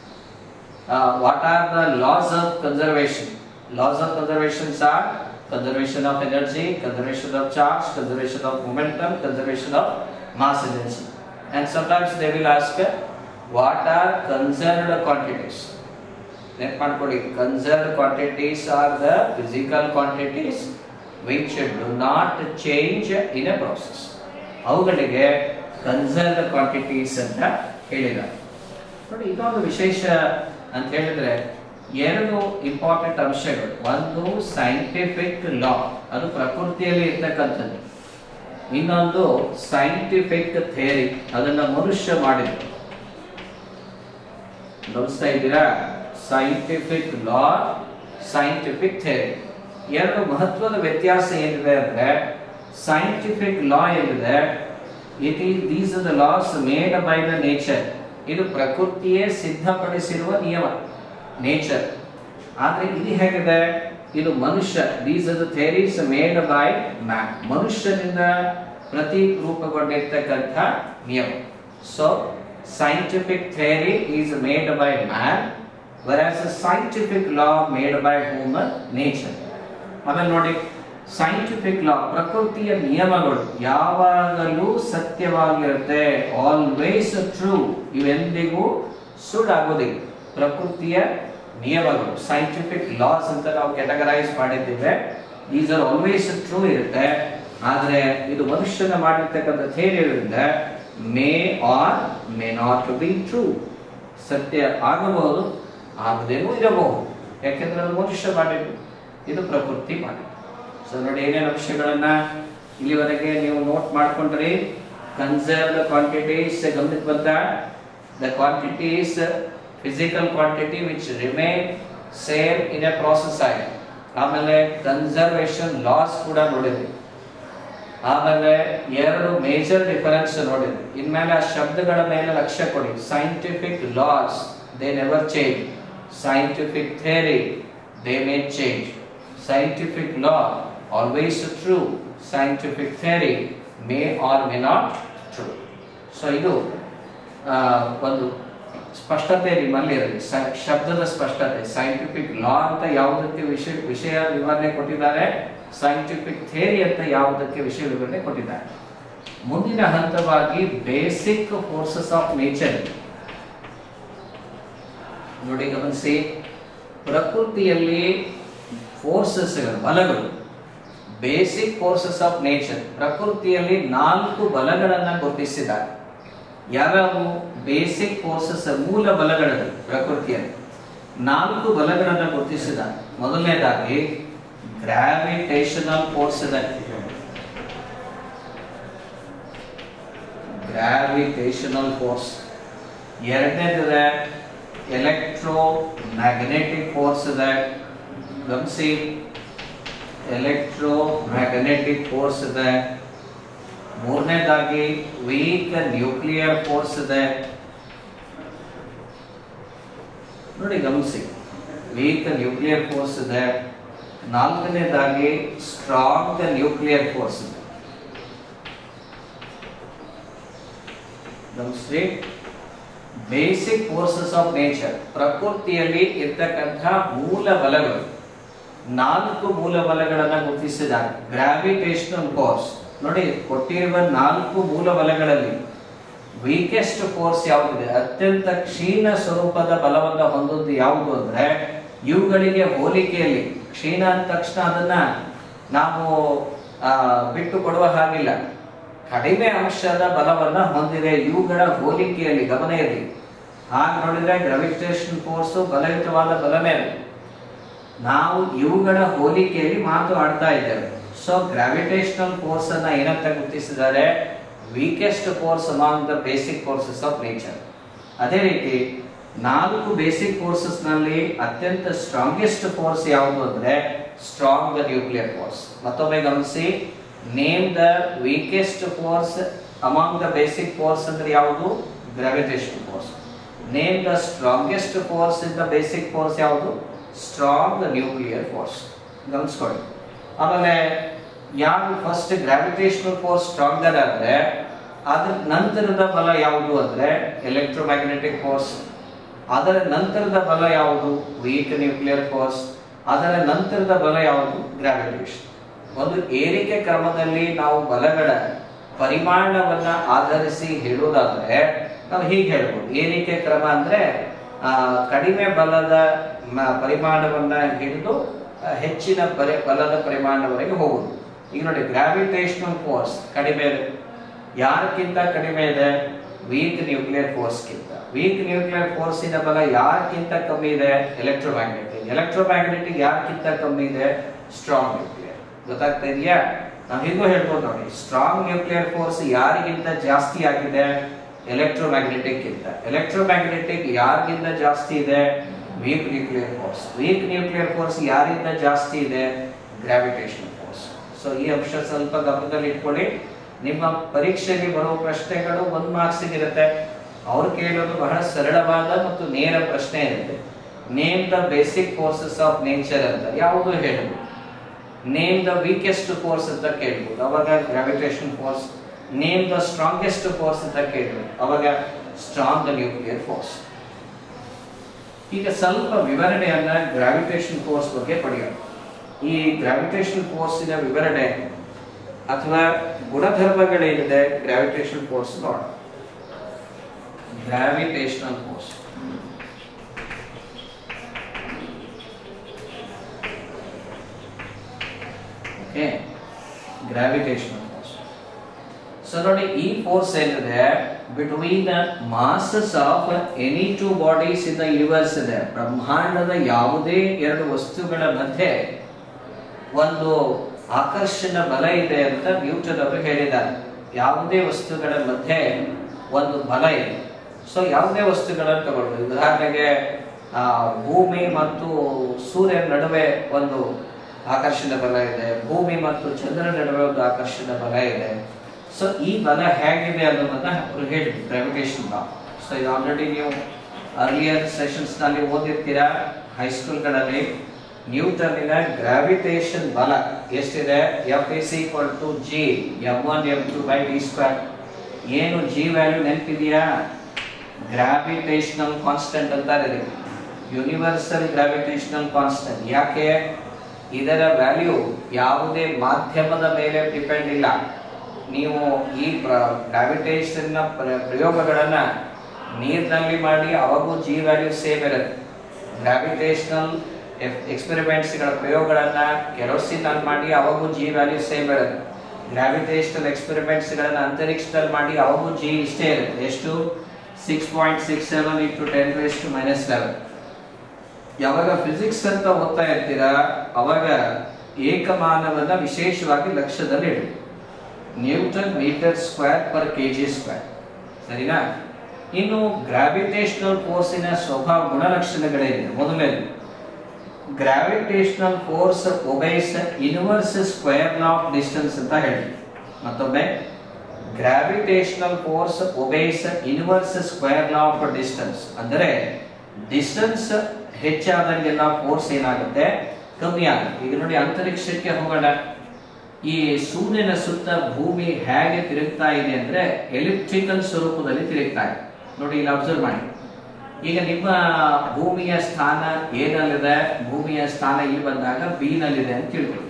what are the laws of conservation laws of conservations are conservation of energy, conservation of charge, conservation of momentum, conservation of mass energy. And sometimes they will ask, what are conserved quantities? ನೆನ್ಪು ಮಾಡ್ಕೊಳ್ಳಿ conserved quantities are the physical quantities which do not change in a process ಅವುಗಳಿಗೆ ಕನ್ಸರ್ವ್ಡ್ ಕ್ವಾಂಟಿಟೀಸ್ ಅಂತ ಹೇಳಿದ್ದಾರೆ ನೋಡಿ ಇದೊಂದು ವಿಶೇಷ ಅಂತ ಹೇಳಿದ್ರೆ ಎರಡು ಇಂಪಾರ್ಟೆಂಟ್ ಅಂಶಗಳು ಒಂದು ಸೈಂಟಿಫಿಕ್ ಲಾ ಅದು ಪ್ರಕೃತಿಯಲ್ಲಿ ಇರ್ತಕ್ಕಂಥದ್ದು ಇನ್ನೊಂದು ಸೈಂಟಿಫಿಕ್ ಥಿಯರಿ ಅದನ್ನ ಮನುಷ್ಯ ಮಾಡಿದ್ರು ಗಮನಿಸ್ತಾ ಇದ್ದೀರಾ ಸೈಂಟಿಫಿಕ್ ಲಾ ಸೈಂಟಿಫಿಕ್ ಥಿಯರಿ ಎರಡು ಮಹತ್ವದ ವ್ಯತ್ಯಾಸ ಏನಿದೆ ಅಂದ್ರೆ ಸೈಂಟಿಫಿಕ್ ಲಾ ಏನಿದೆ it is these are the laws made by the nature ಇದು ಪ್ರಕೃತಿಯೇ ಸಿದ್ಧಪಡಿಸಿರುವ ನಿಯಮ ನೇಚರ್ ಆದ್ರೆ ಇದು ಹೇಗಿದೆ ಇದು ಮನುಷ್ಯ these are the theories made by man ಮನುಷ್ಯನಿಂದ ಪ್ರತಿ ರೂಪಗೊಂಡಿರ್ತಕ್ಕಂಥ ನಿಯಮ so scientific theory is made by man whereas a scientific law made by human nature ಆಮೇಲೆ ನೋಡಿ ಸೈಂಟಿಫಿಕ್ ಲಾ ಪ್ರಕೃತಿಯ ನಿಯಮಗಳು ಯಾವಾಗಲೂ ಸತ್ಯವಾಗಿರುತ್ತೆ ಆಲ್ವೇಸ್ ಟ್ರೂ ಇವೆಂದಿಗೂ ಸುಳ್ಳಾಗೋದಿಲ್ಲ ಪ್ರಕೃತಿಯ ನಿಯಮಗಳು ಸೈಂಟಿಫಿಕ್ ಲಾಸ್ ಅಂತ ನಾವು ಕ್ಯಾಟಗರೈಸ್ ಮಾಡಿದ್ದೇವೆ ದೀಸ್ ಆರ್ ಆಲ್ವೇಸ್ ಟ್ರೂ ಇರುತ್ತೆ ಆದ್ರೆ ಇದು ಮನುಷ್ಯನ ಮಾಡಿರ್ತಕ್ಕಂಥ ಥೇರಿಯಿಂದ may or may not be true ಸತ್ಯ ಆಗಬಹುದು ಆಗದೇನೂ ಇರಬಹುದು ಯಾಕೆಂದ್ರೆ ಅದು ಮನುಷ್ಯ ಮಾಡಿದ್ದು ಇದು ಪ್ರಕೃತಿ ಮಾಡಿದ್ದು ಸೊ ನೋಡಿ ಏನೇನು ಅಂಶಗಳನ್ನ ಇಲ್ಲಿವರೆಗೆ ನೀವು ನೋಟ್ ಮಾಡ್ಕೊಂಡ್ರಿ ಕನ್ಸರ್ವ್ಡ್ ಕ್ವಾಂಟಿಟೀಸ್ ಗಮನಕ್ಕೆ ಬಂತ the quantities physical quantity which remain same in a process ಆಗಿ ಆಮೇಲೆ ಕನ್ಸರ್ವೇಷನ್ ಲಾಸ್ ಕೂಡ ನೋಡಿದ್ವಿ ಆಮೇಲೆ ಎರಡು ಮೇಜರ್ ಡಿಫರೆನ್ಸ್ ನೋಡಿದ್ವಿ ಇನ್ಮೇಲೆ ಆ ಶಬ್ದಗಳ ಮೇಲೆ ಲಕ್ಷ್ಯ ಕೊಡಿ scientific laws they never change scientific theory they may change scientific law always true scientific theory may or may not true. So ಇದು ಆ, ಒಂದು ಸ್ಪಷ್ಟತೆ ನಿಮ್ಮಲ್ಲಿ ಇರಲಿ ಸ- ಶಬ್ದದ ಸ್ಪಷ್ಟತೆ ಸೈಂಟಿಫಿಕ್ ಲಾ ಅಂತ ಯಾವುದಕ್ಕೆ ವಿಷಯ ವಿಷಯ ವಿವರಣೆ ಕೊಟ್ಟಿದ್ದಾರೆ ಸೈಂಟಿಫಿಕ್ ಥಿಯರಿ ಅಂತ ಯಾವುದಕ್ಕೆ ವಿಷಯ ವಿವರಣೆ ಕೊಟ್ಟಿದ್ದಾರೆ ಮುಂದಿನ ಹಂತವಾಗಿ ಬೇಸಿಕ್ ಫೋರ್ಸಸ್ ಆಫ್ ನೇಚರ್ ನೋಡಿ ಗಮನಿಸಿ ಪ್ರಕೃತಿಯಲ್ಲಿ ಫೋರ್ಸಸ್ ಬಲಗಳು ಬೇಸಿಕ್ ಫೋರ್ಸಸ್ ಆಫ್ ನೇಚರ್ ಪ್ರಕೃತಿಯಲ್ಲಿ ನಾಲ್ಕು ಬಲಗಳನ್ನ ಗುರುತಿಸಿದ್ದಾರೆ ಯಾವ್ಯಾವು ಬೇಸಿಕ್ ಫೋರ್ಸಸ್ ಮೂಲ ಬಲಗಳಲ್ಲಿ ಪ್ರಕೃತಿಯಲ್ಲಿ ನಾಲ್ಕು ಬಲಗಳನ್ನು ಗುರುತಿಸಿದ್ದಾರೆ ಮೊದಲನೇದಾಗಿ ಗ್ರಾವಿಟೇಷನಲ್ ಫೋರ್ಸ್ ಇದೆ ಗ್ರಾವಿಟೇಷನಲ್ ಫೋರ್ಸ್ ಎರಡನೇದಿದೆ ಎಲೆಕ್ಟ್ರೋ ಮ್ಯಾಗ್ನೆಟಿಕ್ ಫೋರ್ಸ್ ಇದೆ ಗಮನಿಸಿ ಎಲೆಕ್ಟ್ರೋ ಮ್ಯಾಗ್ನೆಟಿಕ್ ಫೋರ್ಸ್ ಇದೆ ಮೂರನೇದಾಗಿ ವೀಕ್ ನ್ಯೂಕ್ಲಿಯರ್ ಫೋರ್ಸ್ ಇದೆ ನೋಡಿ ಗಮನಿಸಿ ವೀಕ್ ನ್ಯೂಕ್ಲಿಯರ್ ಫೋರ್ಸ್ ಇದೆ ನಾಲ್ಕನೇದಾಗಿ ಸ್ಟ್ರಾಂಗ್ ನ್ಯೂಕ್ಲಿಯರ್ ಫೋರ್ಸ್ ಇದೆ ಗಮನಿಸಿ ಬೇಸಿಕ್ ಫೋರ್ಸಸ್ ಆಫ್ ನೇಚರ್ ಪ್ರಕೃತಿಯಲ್ಲಿ ಇರ್ತಕ್ಕಂಥ ಮೂಲ ಬಲಗಳು ನಾಲ್ಕು ಮೂಲ ಬಲಗಳನ್ನ ಗುರುತಿಸಿದ್ದಾರೆ ಗ್ರಾವಿಟೇಷನಲ್ ಫೋರ್ಸ್ ನೋಡಿ ಕೊಟ್ಟಿರುವ ನಾಲ್ಕು ಮೂಲ ಬಲಗಳಲ್ಲಿ ವೀಕೆಸ್ಟ್ ಫೋರ್ಸ್ ಯಾವುದಿದೆ ಅತ್ಯಂತ ಕ್ಷೀಣ ಸ್ವರೂಪದ ಬಲವನ್ನು ಹೊಂದೋದು ಯಾವುದು ಅಂದ್ರೆ ಇವುಗಳಿಗೆ ಹೋಲಿಕೆಯಲ್ಲಿ ಕ್ಷೀಣ ಅಂದ ತಕ್ಷಣ ಅದನ್ನ ನಾವು ಆ, ಬಿಟ್ಟು ಕೊಡುವ ಹಾಗಿಲ್ಲ ಕಡಿಮೆ ಅಂಶದ ಬಲವನ್ನ ಹೊಂದಿದೆ ಇವುಗಳ ಹೋಲಿಕೆಯಲ್ಲಿ ಗಮನ ಇರಲಿ ಹಾಗೆ ನೋಡಿದ್ರೆ ಗ್ರಾವಿಟೇಷನ್ ಫೋರ್ಸ್ ಬಲಯುತವಾದ ಬಲವೇ ಅದು. ನಾವು ಇವುಗಳ ಹೋಲಿಕೆಯಲ್ಲಿ ಮಾತು ಆಡ್ತಾ ಇದ್ದೇವೆ ಸೊ ಗ್ರಾವಿಟೇಷನಲ್ ಫೋರ್ಸ್ ಅನ್ನ ಏನಂತ ಗುರುತಿಸಿದ್ದಾರೆ weakest force among the basic forces of nature ಅದೇ ರೀತಿ ನಾಲ್ಕು ಬೇಸಿಕ್ ಫೋರ್ಸಸ್ ನಲ್ಲಿ ಅತ್ಯಂತ ಸ್ಟ್ರಾಂಗೆಸ್ಟ್ ಫೋರ್ಸ್ ಯಾವುದು ಅಂದ್ರೆ ಸ್ಟ್ರಾಂಗ್ ದ ನ್ಯೂಕ್ಲಿಯರ್ ಫೋರ್ಸ್ ಮತ್ತೊಮ್ಮೆ ಗಮನಿಸಿ name the weakest force among the basic force ಅಂದ್ರೆ ಯಾವುದು gravitation force name the strongest force in the basic force ಯಾವುದು ಸ್ಟ್ರಾಂಗ್ ನ್ಯೂಕ್ಲಿಯರ್ ಫೋರ್ಸ್ ಗಮನಿಸ್ಕೊಳ್ಳಿ ಆಮೇಲೆ ಯಾರು ಫಸ್ಟ್ ಗ್ರಾವಿಟೇಷನಲ್ ಫೋರ್ಸ್ ಸ್ಟ್ರಾಂಗರ್ ಆದ್ರೆ ಅದ್ರ ನಂತರದ ಬಲ ಯಾವುದು ಅಂದ್ರೆ ಎಲೆಕ್ಟ್ರೋಮ್ಯಾಗ್ನೆಟಿಕ್ ಫೋರ್ಸ್ ಅದರ ನಂತರದ ಬಲ ಯಾವುದು ವೀಕ್ ನ್ಯೂಕ್ಲಿಯರ್ ಫೋರ್ಸ್ ಅದರ ನಂತರದ ಬಲ ಯಾವುದು ಗ್ರಾವಿಟೇಷನ್ ಒಂದು ಏರಿಕೆ ಕ್ರಮದಲ್ಲಿ ನಾವು ಬಲಗಳ ಪರಿಮಾಣವನ್ನ ಆಧರಿಸಿ ಹೇಳುವುದಾದ್ರೆ ನಾವು ಹೀಗೆ ಹೇಳ್ಬೋದು ಏರಿಕೆ ಕ್ರಮ ಅಂದ್ರೆ ಆ, ಕಡಿಮೆ ಬಲದ ಮ- ಪರಿಮಾಣವನ್ನ ಹಿಡಿದು ಆ, ಹೆಚ್ಚಿನ ಬರೆ ಬಲದ ಪರಿಮಾಣವರೆಗೆ ಹೋಗುದು ಈಗ ನೋಡಿ ಗ್ರಾವಿಟೇಷನಲ್ ಫೋರ್ಸ್ ಕಡಿಮೆ ಇದೆ ಯಾರಕ್ಕಿಂತ ಕಡಿಮೆ ಇದೆ ವೀಕ್ ನ್ಯೂಕ್ಲಿಯರ್ ಫೋರ್ಸ್ಗಿಂತ ವೀಕ್ ನ್ಯೂಕ್ಲಿಯರ್ ಫೋರ್ಸಿನ ಬಲ ಯಾರಕ್ಕಿಂತ ಕಮ್ಮಿ ಇದೆ ಎಲೆಕ್ಟ್ರೋಮ್ಯಾಗ್ನೆಟಿಕ್ ಎಲೆಕ್ಟ್ರೋಮ್ಯಾಗ್ನೆಟಿಕ್ ಯಾರಕ್ಕಿಂತ ಕಮ್ಮಿ ಇದೆ ಸ್ಟ್ರಾಂಗ್ ನ್ಯೂಕ್ಲಿಯರ್ ಗೊತ್ತಾಗ್ತಾ ಇದೆಯಾ ನಾವು ಹೀಗೂ ಹೇಳ್ಬೋದು ನೋಡಿ ಸ್ಟ್ರಾಂಗ್ ನ್ಯೂಕ್ಲಿಯರ್ ಫೋರ್ಸ್ ಯಾರಿಗಿಂತ ಜಾಸ್ತಿ ಆಗಿದೆ ಎಲೆಕ್ಟ್ರೋಮ್ಯಾಗ್ನೆಟಿಕ್ ಗಿಂತ ಎಲೆಕ್ಟ್ರೋಮ್ಯಾಗ್ನೆಟಿಕ್ ಯಾರಿಗಿಂತ ಜಾಸ್ತಿ ಇದೆ weak nuclear force weak nuclear force ಯಾರಿಂದ ಜಾಸ್ತಿ ಇದೆ ಗ್ರಾವಿಟೇಷನ್ ಫೋರ್ಸ್ ಸೊ ಈ ಅಂಶ ಸ್ವಲ್ಪ ಗಮನದಲ್ಲಿ ಇಟ್ಕೊಳ್ಳಿ ನಿಮ್ಮ ಪರೀಕ್ಷೆಗೆ ಬರುವ ಪ್ರಶ್ನೆಗಳು ಒಂದ್ ಮಾರ್ಕ್ಸ್ ಇರುತ್ತೆ ಅವ್ರು ಕೇಳೋದು ಬಹಳ ಸರಳವಾದ ಮತ್ತು ನೇರ ಪ್ರಶ್ನೆ ಇರುತ್ತೆ name the basic forces of nature ಅಂತ ಯಾವುದು ಹೇಳಬಹುದು ನೇಮ್ ದ ವೀಕೆಸ್ಟ್ ಫೋರ್ಸ್ ಅಂತ ಕೇಳ್ಬೋದು ಅವಾಗ gravitation force name the strongest force ಅಂತ ಕೇಳ್ಬೋದು ಅವಾಗ ಸ್ಟ್ರಾಂಗ್ ನ್ಯೂಕ್ಲಿಯರ್ ಫೋರ್ಸ್ ಈಗ ಸ್ವಲ್ಪ ವಿವರಣೆಯನ್ನ ಗ್ರಾವಿಟೇಷನ್ ಫೋರ್ಸ್ ಬಗ್ಗೆ ಪಡೆಯೋಣ ಈ ಗ್ರಾವಿಟೇಷನ್ ಫೋರ್ಸಿನ ವಿವರಣೆ ಅಥವಾ ಗುಣಧರ್ಮಗಳೇನಿದೆ ಗ್ರಾವಿಟೇಷನ್ ಫೋರ್ಸ್ ನೋಡ gravitational force okay gravitational force so ನೋಡಿ ಈ ಫೋರ್ಸ್ ಏನಿದೆ between the masses of any two bodies in the universe ಇದೆ ಬ್ರಹ್ಮಾಂಡದ ಯಾವುದೇ ಎರಡು ವಸ್ತುಗಳ ಮಧ್ಯೆ ಒಂದು ಆಕರ್ಷಣ ಬಲ ಇದೆ ಅಂತ ನ್ಯೂಟನ್ ಅವರು ಹೇಳಿದ್ದಾರೆ ಯಾವುದೇ ವಸ್ತುಗಳ ಮಧ್ಯೆ ಒಂದು ಬಲ ಇದೆ ಸೊ ಯಾವುದೇ ವಸ್ತುಗಳನ್ನು ತಗೊಳ್ಬೋದು ಉದಾಹರಣೆಗೆ ಆ, ಭೂಮಿ ಮತ್ತು ಸೂರ್ಯನ ನಡುವೆ ಒಂದು ಆಕರ್ಷಣ ಬಲ ಇದೆ ಭೂಮಿ ಮತ್ತು ಚಂದ್ರನ ನಡುವೆ ಒಂದು ಆಕರ್ಷಣ ಬಲ ಇದೆ ಸೊ ಈ ಬಲ ಹೇಗಿದೆ ಅನ್ನೋದನ್ನ ಅವರು ಹೇಳಿದ್ರು ಗ್ರಾವಿಟೇಷನ್ ಲಾ ಸೊ ಇದು ಆಲ್ರೆಡಿ ನೀವು ಅರ್ಲಿಯರ್ ಸೆಷನ್ಸ್ ನಲ್ಲಿ ಓದಿರ್ತೀರಾ ಹೈಸ್ಕೂಲ್ಗಳಲ್ಲಿ ನ್ಯೂಟನ್ನಿನ ಗ್ರಾವಿಟೇಷನ್ ಬಲ ಎಷ್ಟಿದೆ F is equal to G M one M two by D square ಏನು ಜಿ ವ್ಯಾಲ್ಯೂ ನೆನಪಿದೆಯಾ ಗ್ರಾವಿಟೇಷನಲ್ ಕಾನ್ಸ್ಟೆಂಟ್ ಅಂತಾರೆ ಇದಕ್ಕೆ ಯೂನಿವರ್ಸಲ್ ಗ್ರಾವಿಟೇಷನಲ್ ಕಾನ್ಸ್ಟೆಂಟ್ ಯಾಕೆ ಇದರ ವ್ಯಾಲ್ಯೂ ಯಾವುದೇ ಮಾಧ್ಯಮದ ಮೇಲೆ ಡಿಪೆಂಡ್ ಇಲ್ಲ ನೀವು ಈ ಗ್ರಾವಿಟೇಷನ್ನ ಪ್ರಯೋಗಗಳನ್ನ ನೀರಿನಲ್ಲಿ ಮಾಡಿ ಅವಾಗೂ ಜಿ ವ್ಯಾಲ್ಯೂ ಸೇಮ್ ಇರುತ್ತೆ ಗ್ರಾವಿಟೇಷನಲ್ ಎಕ್ಸ್ಪೆರಿಮೆಂಟ್ಸ್ಗಳ ಪ್ರಯೋಗಗಳನ್ನ ಕೆರೋಸಿನ್ ಅಲ್ಲಿ ಮಾಡಿ ಅವಾಗೂ ಜಿ ವ್ಯಾಲ್ಯೂ ಸೇಮ್ ಇರುತ್ತೆ ಗ್ರಾವಿಟೇಷನಲ್ ಎಕ್ಸ್ಪೆರಿಮೆಂಟ್ಸ್ಗಳನ್ನ ಅಂತರಿಕ್ಷದಲ್ಲಿ ಮಾಡಿ ಅವಾಗೂ ಜಿ ಇಷ್ಟೇ ಇರುತ್ತೆ ಎಷ್ಟು six point six seven into ten to minus eleven ಯಾವಾಗ ಫಿಸಿಕ್ಸ್ ಅಂತ ಓದ್ತಾ ಇರ್ತೀರಾ ಅವಾಗ ಏಕಮಾನವನ್ನ ವಿಶೇಷವಾಗಿ ಲಕ್ಷ್ಯದಲ್ಲಿ ಇಡಿ newton metre square per K G square ಸರಿನಾ ಇನ್ನು ಗ್ರಾವಿಟೇಷನಲ್ ಫೋರ್ಸಿನ ಸ್ವಭಾವ ಗುಣಲಕ್ಷಣಗಳೇನಿದೆ ಮೊದಲನೇದು gravitational force obeys inverse square law of distance ಅಂತ ಹೇಳಿ ಮತ್ತೊಮ್ಮೆ gravitational force obeys inverse square law of distance ಅಂದರೆ ಡಿಸ್ಟೆನ್ಸ್ ಹೆಚ್ಚಾದಂಗೆಲ್ಲ ಫೋರ್ಸ್ ಏನಾಗುತ್ತೆ ಕಮ್ಮಿ ಆಗುತ್ತೆ ಈಗ ನೋಡಿ ಅಂತರಿಕ್ಷಕ್ಕೆ ಹೋಗೋಣ ಈ ಸೂರ್ಯನ ಸುತ್ತ ಭೂಮಿ ಹೇಗೆ ತಿರುಗ್ತಾ ಇದೆ ಅಂದ್ರೆ ಎಲಿಪ್ಟಿಕಲ್ ಸ್ವರೂಪದಲ್ಲಿ ತಿರುಗ್ತಾ ಇದೆ ನೋಡಿ ಇಲ್ಲಿ ಅಬ್ಸರ್ವ್ ಮಾಡಿ ಈಗ ನಿಮ್ಮ ಭೂಮಿಯ ಸ್ಥಾನ ಏನಲ್ಲಿದೆ ಭೂಮಿಯ ಸ್ಥಾನ ಇಲ್ಲಿ ಬಂದಾಗ ಬಿ ನಲ್ಲಿದೆ ಅಂತ ತಿಳ್ಕೊಳ್ಳಿ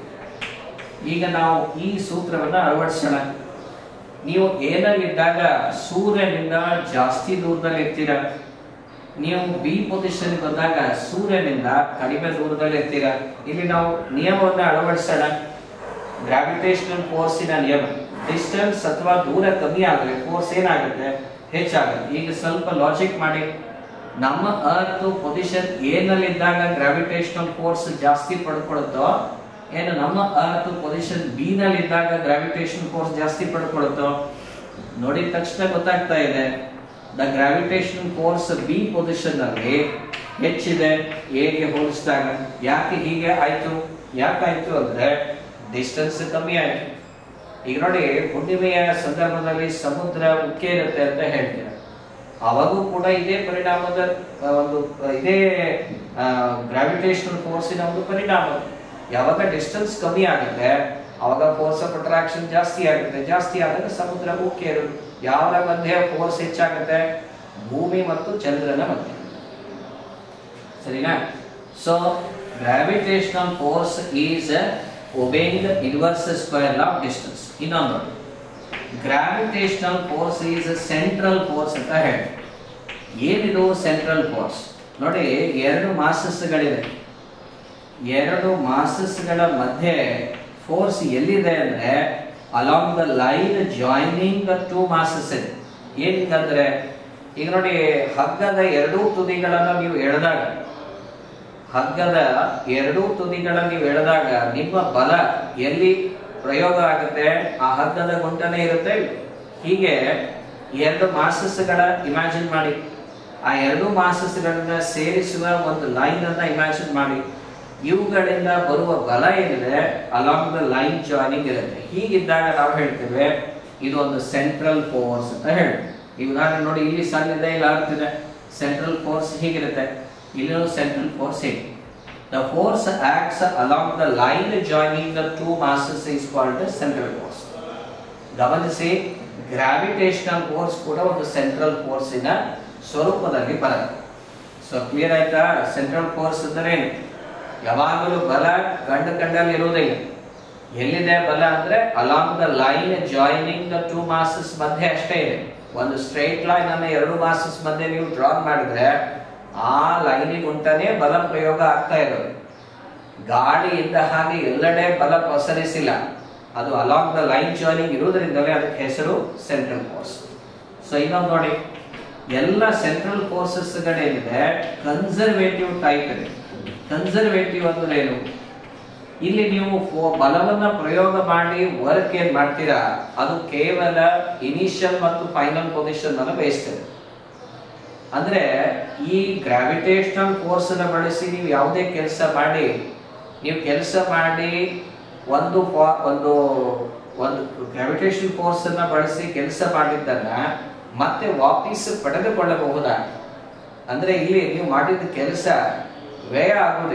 ಈಗ ನಾವು ಈ ಸೂತ್ರವನ್ನ ಅಳವಡಿಸೋಣ ನೀವು ಏನಲ್ಲಿದ್ದಾಗ ಸೂರ್ಯನಿಂದ ಜಾಸ್ತಿ ದೂರದಲ್ಲಿ ಇರ್ತೀರ ನೀವು ಬಿ ಪೊಸಿಷನ್ ಬಂದಾಗ ಸೂರ್ಯನಿಂದ ಕಡಿಮೆ ದೂರದಲ್ಲಿ ಇರ್ತೀರ ಇಲ್ಲಿ ನಾವು ನಿಯಮವನ್ನ ಅಳವಡಿಸೋಣ ಗ್ರಾವಿಟೇಷನಲ್ ಫೋರ್ಸಿನ ನಿಯಮ ಡಿಸ್ಟೆನ್ಸ್ ಅಥವಾ ದೂರ ಕಮ್ಮಿ ಆದರೆ ಫೋರ್ಸ್ ಏನಾಗುತ್ತೆ ಹೆಚ್ಚಾಗುತ್ತೆ ಈಗ ಸ್ವಲ್ಪ ಲಾಜಿಕ್ ಮಾಡಿ ನಮ್ಮ ಅರ್ತ್ ಪೊಸಿಷನ್ ಏನಲ್ಲಿ ಇದ್ದಾಗ ಗ್ರಾವಿಟೇಷನಲ್ ಫೋರ್ಸ್ ಜಾಸ್ತಿ ಪಡ್ಕೊಳುತ್ತೋ ಏನು ನಮ್ಮ ಅರ್ತ್ ಪೊಸಿಷನ್ ಬಿ ನಲ್ಲಿ ಇದ್ದಾಗ ಗ್ರಾವಿಟೇಷನ್ ಫೋರ್ಸ್ ಜಾಸ್ತಿ ಪಡ್ಕೊಳುತ್ತೋ ನೋಡಿದ ತಕ್ಷಣ ಗೊತ್ತಾಗ್ತಾ ಇದೆ the gravitation force B position ಅಲ್ಲಿ ಹೆಚ್ಚಿದೆ ಎಗೆ ಹೋಲಿಸಿದಾಗ ಯಾಕೆ ಹೀಗೆ ಆಯ್ತು ಯಾಕಾಯ್ತು ಅಂದ್ರೆ ಡಿಸ್ಟೆನ್ಸ್ ಕಮ್ಮಿ ಆಯ್ತು ಈಗ ನೋಡಿ ಹುಣ್ಣಿಮೆಯ ಸಂದರ್ಭದಲ್ಲಿ ಸಮುದ್ರ ಉಕ್ಕೆ ಇರುತ್ತೆ ಅಂತ ಹೇಳ್ತೀರ ಅವಾಗೂ ಕೂಡ ಇದೇ ಪರಿಣಾಮದ ಆ, ಒಂದು ಆ, ಇದೇ ಗ್ರಾವಿಟೇಷನಲ್ ಫೋರ್ಸಿನ ಒಂದು ಪರಿಣಾಮ ಯಾವಾಗ ಡಿಸ್ಟೆನ್ಸ್ ಕಮ್ಮಿ ಆಗುತ್ತೆ ಅವಾಗ ಫೋರ್ಸ್ ಆಫ್ ಅಟ್ರಾಕ್ಷನ್ ಜಾಸ್ತಿ ಆಗುತ್ತೆ ಜಾಸ್ತಿ ಆದಾಗ ಸಮುದ್ರ ಉಕ್ಕೆ ಇರುತ್ತೆ ಯಾವರ ಮಧ್ಯೆ ಫೋರ್ಸ್ ಹೆಚ್ಚಾಗುತ್ತೆ ಭೂಮಿ ಮತ್ತು ಚಂದ್ರನ ಮಧ್ಯೆ ಸರಿನಾ so gravitational force is obeying the inverse square of distance ಇನ್ನೊಂದು ನೋಡಿ gravitational force is central force ಅಂತ ಹೇಳಿ ಏನಿದು ಸೆಂಟ್ರಲ್ ಫೋರ್ಸ್ ನೋಡಿ ಎರಡು ಮಾಸಸ್ಗಳಿವೆ ಎರಡು ಮಾಸಸ್ಗಳ ಮಧ್ಯೆ ಫೋರ್ಸ್ ಎಲ್ಲಿದೆ ಅಂದ್ರೆ along the line joining the two masses ಇದೆ ಏನಂದ್ರೆ ಈಗ ನೋಡಿ ಹಗ್ಗದ ಎರಡೂ ತುದಿಗಳನ್ನು ನೀವು ಎಳೆದಾಗ ಹಗ್ಗದ ಎರಡೂ ತುದಿಗಳನ್ನು ನೀವು ಎಳೆದಾಗ ನಿಮ್ಮ ಬಲ ಎಲ್ಲಿ ಪ್ರಯೋಗ ಆಗುತ್ತೆ ಆ ಹಗ್ಗದ ಗುಂಟನೆ ಇರುತ್ತೆ ಹೀಗೆ ಎರಡು ಮಾಸಸ್ಗಳ ಇಮ್ಯಾಜಿನ್ ಮಾಡಿ ಆ ಎರಡು ಮಾಸಸ್ಗಳನ್ನ ಸೇರಿಸುವ ಒಂದು ಲೈನ್ ಅನ್ನ ಇಮ್ಯಾಜಿನ್ ಮಾಡಿ ಇವುಗಳಿಂದ ಬರುವ ಬಲ ಏನಿದೆ ಅಲಾಂಗ್ ದ ಲೈನ್ ಜಾಯಿನಿಂಗ್ ಇರುತ್ತೆ ಹೀಗಿದ್ದಾಗ ನಾವು ಹೇಳ್ತೇವೆ ಇದು ಒಂದು ಸೆಂಟ್ರಲ್ ಫೋರ್ಸ್ ಅಂತ ಹೇಳಿ ಈ ಉದಾಹರಣೆ ನೋಡಿ ಇಲ್ಲಿ ಸಣ್ಣ ಇದೆ ಇಲ್ಲಿ ಆಗ್ತಿದೆ ಸೆಂಟ್ರಲ್ ಫೋರ್ಸ್ ಹೀಗಿರುತ್ತೆ ಇಲ್ಲೂ ಸೆಂಟ್ರಲ್ ಫೋರ್ಸ್ ಹೇಗೆ the force acts along the line joining the two masses is called central force ಗಮನಿಸಿ ಗ್ರಾವಿಟೇಷನಲ್ ಫೋರ್ಸ್ ಕೂಡ ಒಂದು ಸೆಂಟ್ರಲ್ ಫೋರ್ಸಿನ ಸ್ವರೂಪದಲ್ಲಿ ಬರುತ್ತೆ ಸೊ ಕ್ಲಿಯರ್ ಆಯ್ತಾ ಸೆಂಟ್ರಲ್ ಫೋರ್ಸ್ ಅಂದ್ರೆ ಏನು ಯಾವಾಗಲೂ ಬಲ ಗಂಡ ಕಂಡಲ್ಲಿ ಇರುವುದಿಲ್ಲ ಎಲ್ಲಿದೆ ಬಲ ಅಂದ್ರೆ along the line joining the two masses ಮಧ್ಯೆ ಅಷ್ಟೇ ಇದೆ ಒಂದು ಸ್ಟ್ರೈಟ್ ಲೈನ್ ಅನ್ನ ಎರಡು ಮಾಸಸ್ ಮಧ್ಯೆ ನೀವು ಡ್ರಾ ಮಾಡಿದ್ರೆ ಆ ಲೈನಿಗೆ ಉಂಟನೇ ಬಲ ಪ್ರಯೋಗ ಆಗ್ತಾ ಇರೋದು ಗಾಳಿ ಇದ್ದ ಹಾಗೆ ಎಲ್ಲೆಡೆ ಬಲ ಪಸರಿಸಿಲ್ಲ ಅದು ಅಲಾಂಗ್ ದ ಲೈನ್ ಜಾಯಿನಿಂಗ್ ಇರುವುದರಿಂದಲೇ ಅದಕ್ಕೆ ಹೆಸರು ಸೆಂಟ್ರಲ್ ಫೋರ್ಸ್ ಸೊ ಇನ್ನೊಂದು ನೋಡಿ ಎಲ್ಲ ಸೆಂಟ್ರಲ್ ಫೋರ್ಸಸ್ಗಳೇನಿದೆ ಕನ್ಸರ್ವೇಟಿವ್ ಟೈಪ್ ಇದೆ ಕನ್ಸರ್ವೇಟಿವ್ ಅಂದ್ರೆ ಏನು ಇಲ್ಲಿ ನೀವು ಫೋ- ಬಲವನ್ನ ಪ್ರಯೋಗ ಮಾಡಿ ವರ್ಕ್ ಏನ್ ಮಾಡ್ತೀರಾ ಅದು ಕೇವಲ ಇನಿಷಿಯಲ್ ಮತ್ತು ಫೈನಲ್ ಪೊಸಿಷನ್ ಅನ್ನು ಬಯಸ್ತದೆ ಅಂದ್ರೆ ಈ ಗ್ರಾವಿಟೇಷನಲ್ ಫೋರ್ಸ್ ಅನ್ನ ಬಳಸಿ ನೀವು ಯಾವುದೇ ಕೆಲಸ ಮಾಡಿ ನೀವು ಕೆಲಸ ಮಾಡಿ ಒಂದು ಫಾ- ಒಂದು ಒಂದು ಗ್ರಾವಿಟೇಷನ್ ಫೋರ್ಸ್ ಅನ್ನ ಬಳಸಿ ಕೆಲಸ ಮಾಡಿದ್ದನ್ನ ಮತ್ತೆ ವಾಪಸ್ ಪಡೆದುಕೊಳ್ಳಬಹುದಾ ಅಂದ್ರೆ ಇಲ್ಲಿ ನೀವು ಮಾಡಿದ ಕೆಲಸ ವ್ಯಯ ಆಗುವುದಿಲ್ಲ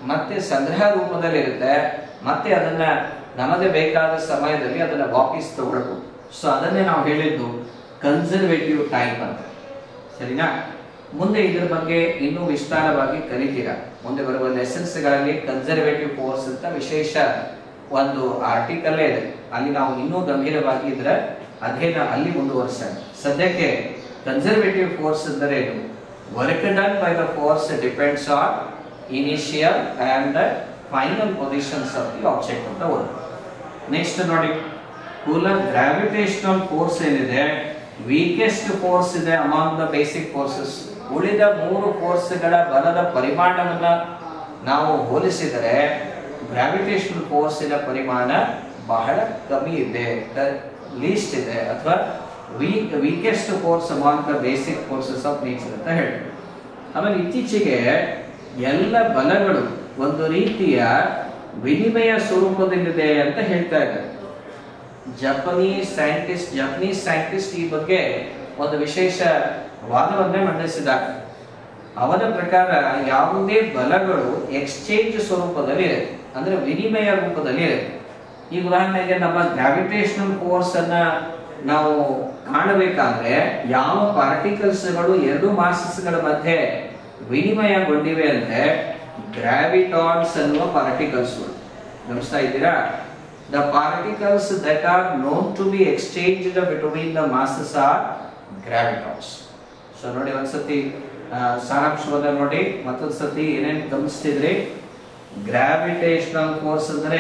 ಮತ್ತೆ ಸಂಗ್ರಹ ರೂಪದಲ್ಲಿ ಇರುತ್ತೆ ಮತ್ತೆ ಅದನ್ನ ನಮಗೆ ಬೇಕಾದ ಸಮಯದಲ್ಲಿ ಅದನ್ನ ವಾಪಸ್ ತಗೊಳ್ಬಹುದು ಸೊ ಅದನ್ನೇ ನಾವು ಹೇಳಿದ್ದು ಕನ್ಸರ್ವೇಟಿವ್ ಟೈಪ್ ಅಂತ ಸರಿನಾ ಮುಂದೆ ಇದ್ರ ಬಗ್ಗೆ ಇನ್ನೂ ವಿಸ್ತಾರವಾಗಿ ಕಲಿತೀರಾ ಮುಂದೆ ಬರುವ ಲೆಸನ್ಸ್ ಗಳಲ್ಲಿ ಕನ್ಸರ್ವೇಟಿವ್ ಫೋರ್ಸ್ ಅಂತ ವಿಶೇಷ ಒಂದು ಆರ್ಟಿಕಲ್ ಇದೆ ಅಲ್ಲಿ ನಾವು ಇನ್ನೂ ಗಂಭೀರವಾಗಿ ಇದರ ಅಧ್ಯಯನ ಅಲ್ಲಿ ಮುಂದುವರಿಸೋಣ ಸದ್ಯಕ್ಕೆ ಕನ್ಸರ್ವೇಟಿವ್ ಫೋರ್ಸ್ ಅಂದರೆ ಏನು work done by the force depends on initial and final positions of the object ಅಂತ ಒಂದು ನೆಕ್ಸ್ಟ್ ನೋಡಿ ಕೂಲರ್ ಗ್ರಾವಿಟೇಷನಲ್ ಫೋರ್ಸ್ ಏನಿದೆ ವೀಕೆಸ್ಟ್ ಫೋರ್ಸ್ ಇದೆ ಅಮಾಂಗ್ ದ ಬೇಸಿಕ್ ಫೋರ್ಸಸ್ ಉಳಿದ ಮೂರು ಫೋರ್ಸ್ಗಳ ಬಲದ ಪರಿಮಾಣವನ್ನ ನಾವು ಹೋಲಿಸಿದರೆ ಗ್ರಾವಿಟೇಷನಲ್ ಫೋರ್ಸಿನ ಪರಿಮಾಣ ಬಹಳ ಕಮ್ಮಿ ಇದೆ ಲೀಸ್ಟ್ ಇದೆ ಅಥವಾ weak weakest force among the basic forces of nature ಅಂತ ಹೇಳಿ ಆಮೇಲೆ ಇತ್ತೀಚೆಗೆ ಎಲ್ಲ ಬಲಗಳು ಒಂದು ರೀತಿಯ ವಿನಿಮಯ ಸ್ವರೂಪದಲ್ಲಿದೆ ಅಂತ ಹೇಳ್ತಾ ಇದ್ದಾರೆ ಜಪನೀಸ್ ಸೈಂಟಿಸ್ಟ್ ಜಪನೀಸ್ ಸೈಂಟಿಸ್ಟ್ ಈ ಬಗ್ಗೆ ಒಂದು ವಿಶೇಷ ವಾದವನ್ನೇ ಮಂಡಿಸಿದ್ದಾರೆ ಅವರ ಪ್ರಕಾರ ಯಾವುದೇ ಬಲಗಳು ಎಕ್ಸ್ಚೇಂಜ್ ಸ್ವರೂಪದಲ್ಲಿ ಇದೆ ಅಂದ್ರೆ ವಿನಿಮಯ ರೂಪದಲ್ಲಿ ಇದೆ ಈಗ ಉದಾಹರಣೆಗೆ ನಮ್ಮ ಗ್ರಾವಿಟೇಷನಲ್ ಫೋರ್ಸ್ ಅನ್ನ ನಾವು ಕಾಣಬೇಕಾದ್ರೆ ಯಾವ ಪಾರ್ಟಿಕಲ್ಸ್ಗಳು ಎರಡು ಮಾಸಸ್ಗಳ ಮಧ್ಯೆ ವಿನಿಮಯಗೊಂಡಿವೆ ಅಂದ್ರೆ ಗ್ರಾವಿಟಾನ್ಸ್ ಅನ್ನುವ ಪಾರ್ಟಿಕಲ್ಸ್ಗಳು ಗಮನಿಸ್ತಾ ಇದ್ದೀರಾ the particles that are known to be exchanged between the masses are gravitons so ನೋಡಿ ಒಂದ್ಸತಿ ಆ, ಸಾರಾಂಶವನ್ನ ನೋಡಿ ಮತ್ತೊಂದ್ ಸತಿ ಏನೇನು ಗಮನಿಸ್ತಿದ್ರಿ ಗ್ರಾವಿಟೇಷನಲ್ ಫೋರ್ಸ್ ಅಂದ್ರೆ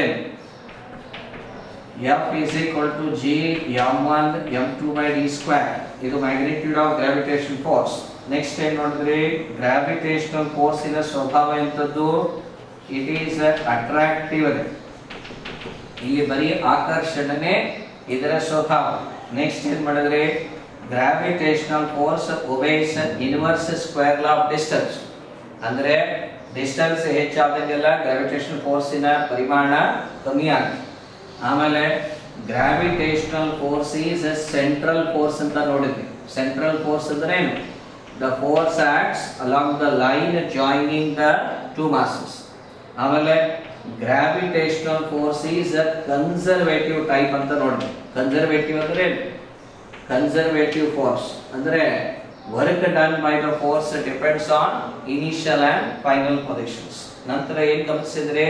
F is equal to G M one M two by D square ಇದು magnitude of gravitation force next ಏನ್ ನೋಡಿದ್ರಿ ಗ್ರಾವಿಟೇಷನಲ್ ಫೋರ್ಸ್ ಇನ ಸ್ವಭಾವ ಎಂತದ್ದು ಇಟ್ ಈಸ್ ಅಟ್ರಾಕ್ಟಿವ್ ಅದೇ ಇಲ್ಲಿ ಬರೀ ಆಕರ್ಷಣೆ ಇದರ ಸ್ವಭಾವ ನೆಕ್ಸ್ಟ್ ಏನ್ ಮಾಡಿದ್ರಿ gravitational force obeys inverse square law of distance ಅಂದ್ರೆ ಡಿಸ್ಟನ್ಸ್ ಹೆಚ್ಚಾದಂಗೆಲ್ಲ ಗ್ರಾವಿಟೇಷನಲ್ ಫೋರ್ಸಿನ ಪರಿಮಾಣ ಕಮ್ಮಿ ಆಗುತ್ತೆ ಆಮೇಲೆ gravitational force is central force ಅಂತ ನೋಡಿದ್ವಿ ಸೆಂಟ್ರಲ್ ಫೋರ್ಸ್ ಅಂದ್ರೆ ಏನು the force acts along the line joining the two masses ಆಮೇಲೆ gravitational force is conservative type ಅಂತ ನೋಡಿ ಕನ್ಸರ್ವೇಟಿವ್ ಅಂದ್ರೆ ಕನ್ಸರ್ವೇಟಿವ್ ಫೋರ್ಸ್ ಅಂದ್ರೆ work done by the force depends on initial and final positions ನಂತರ ಏನ್ ಗಮನಿಸಿದ್ರೆ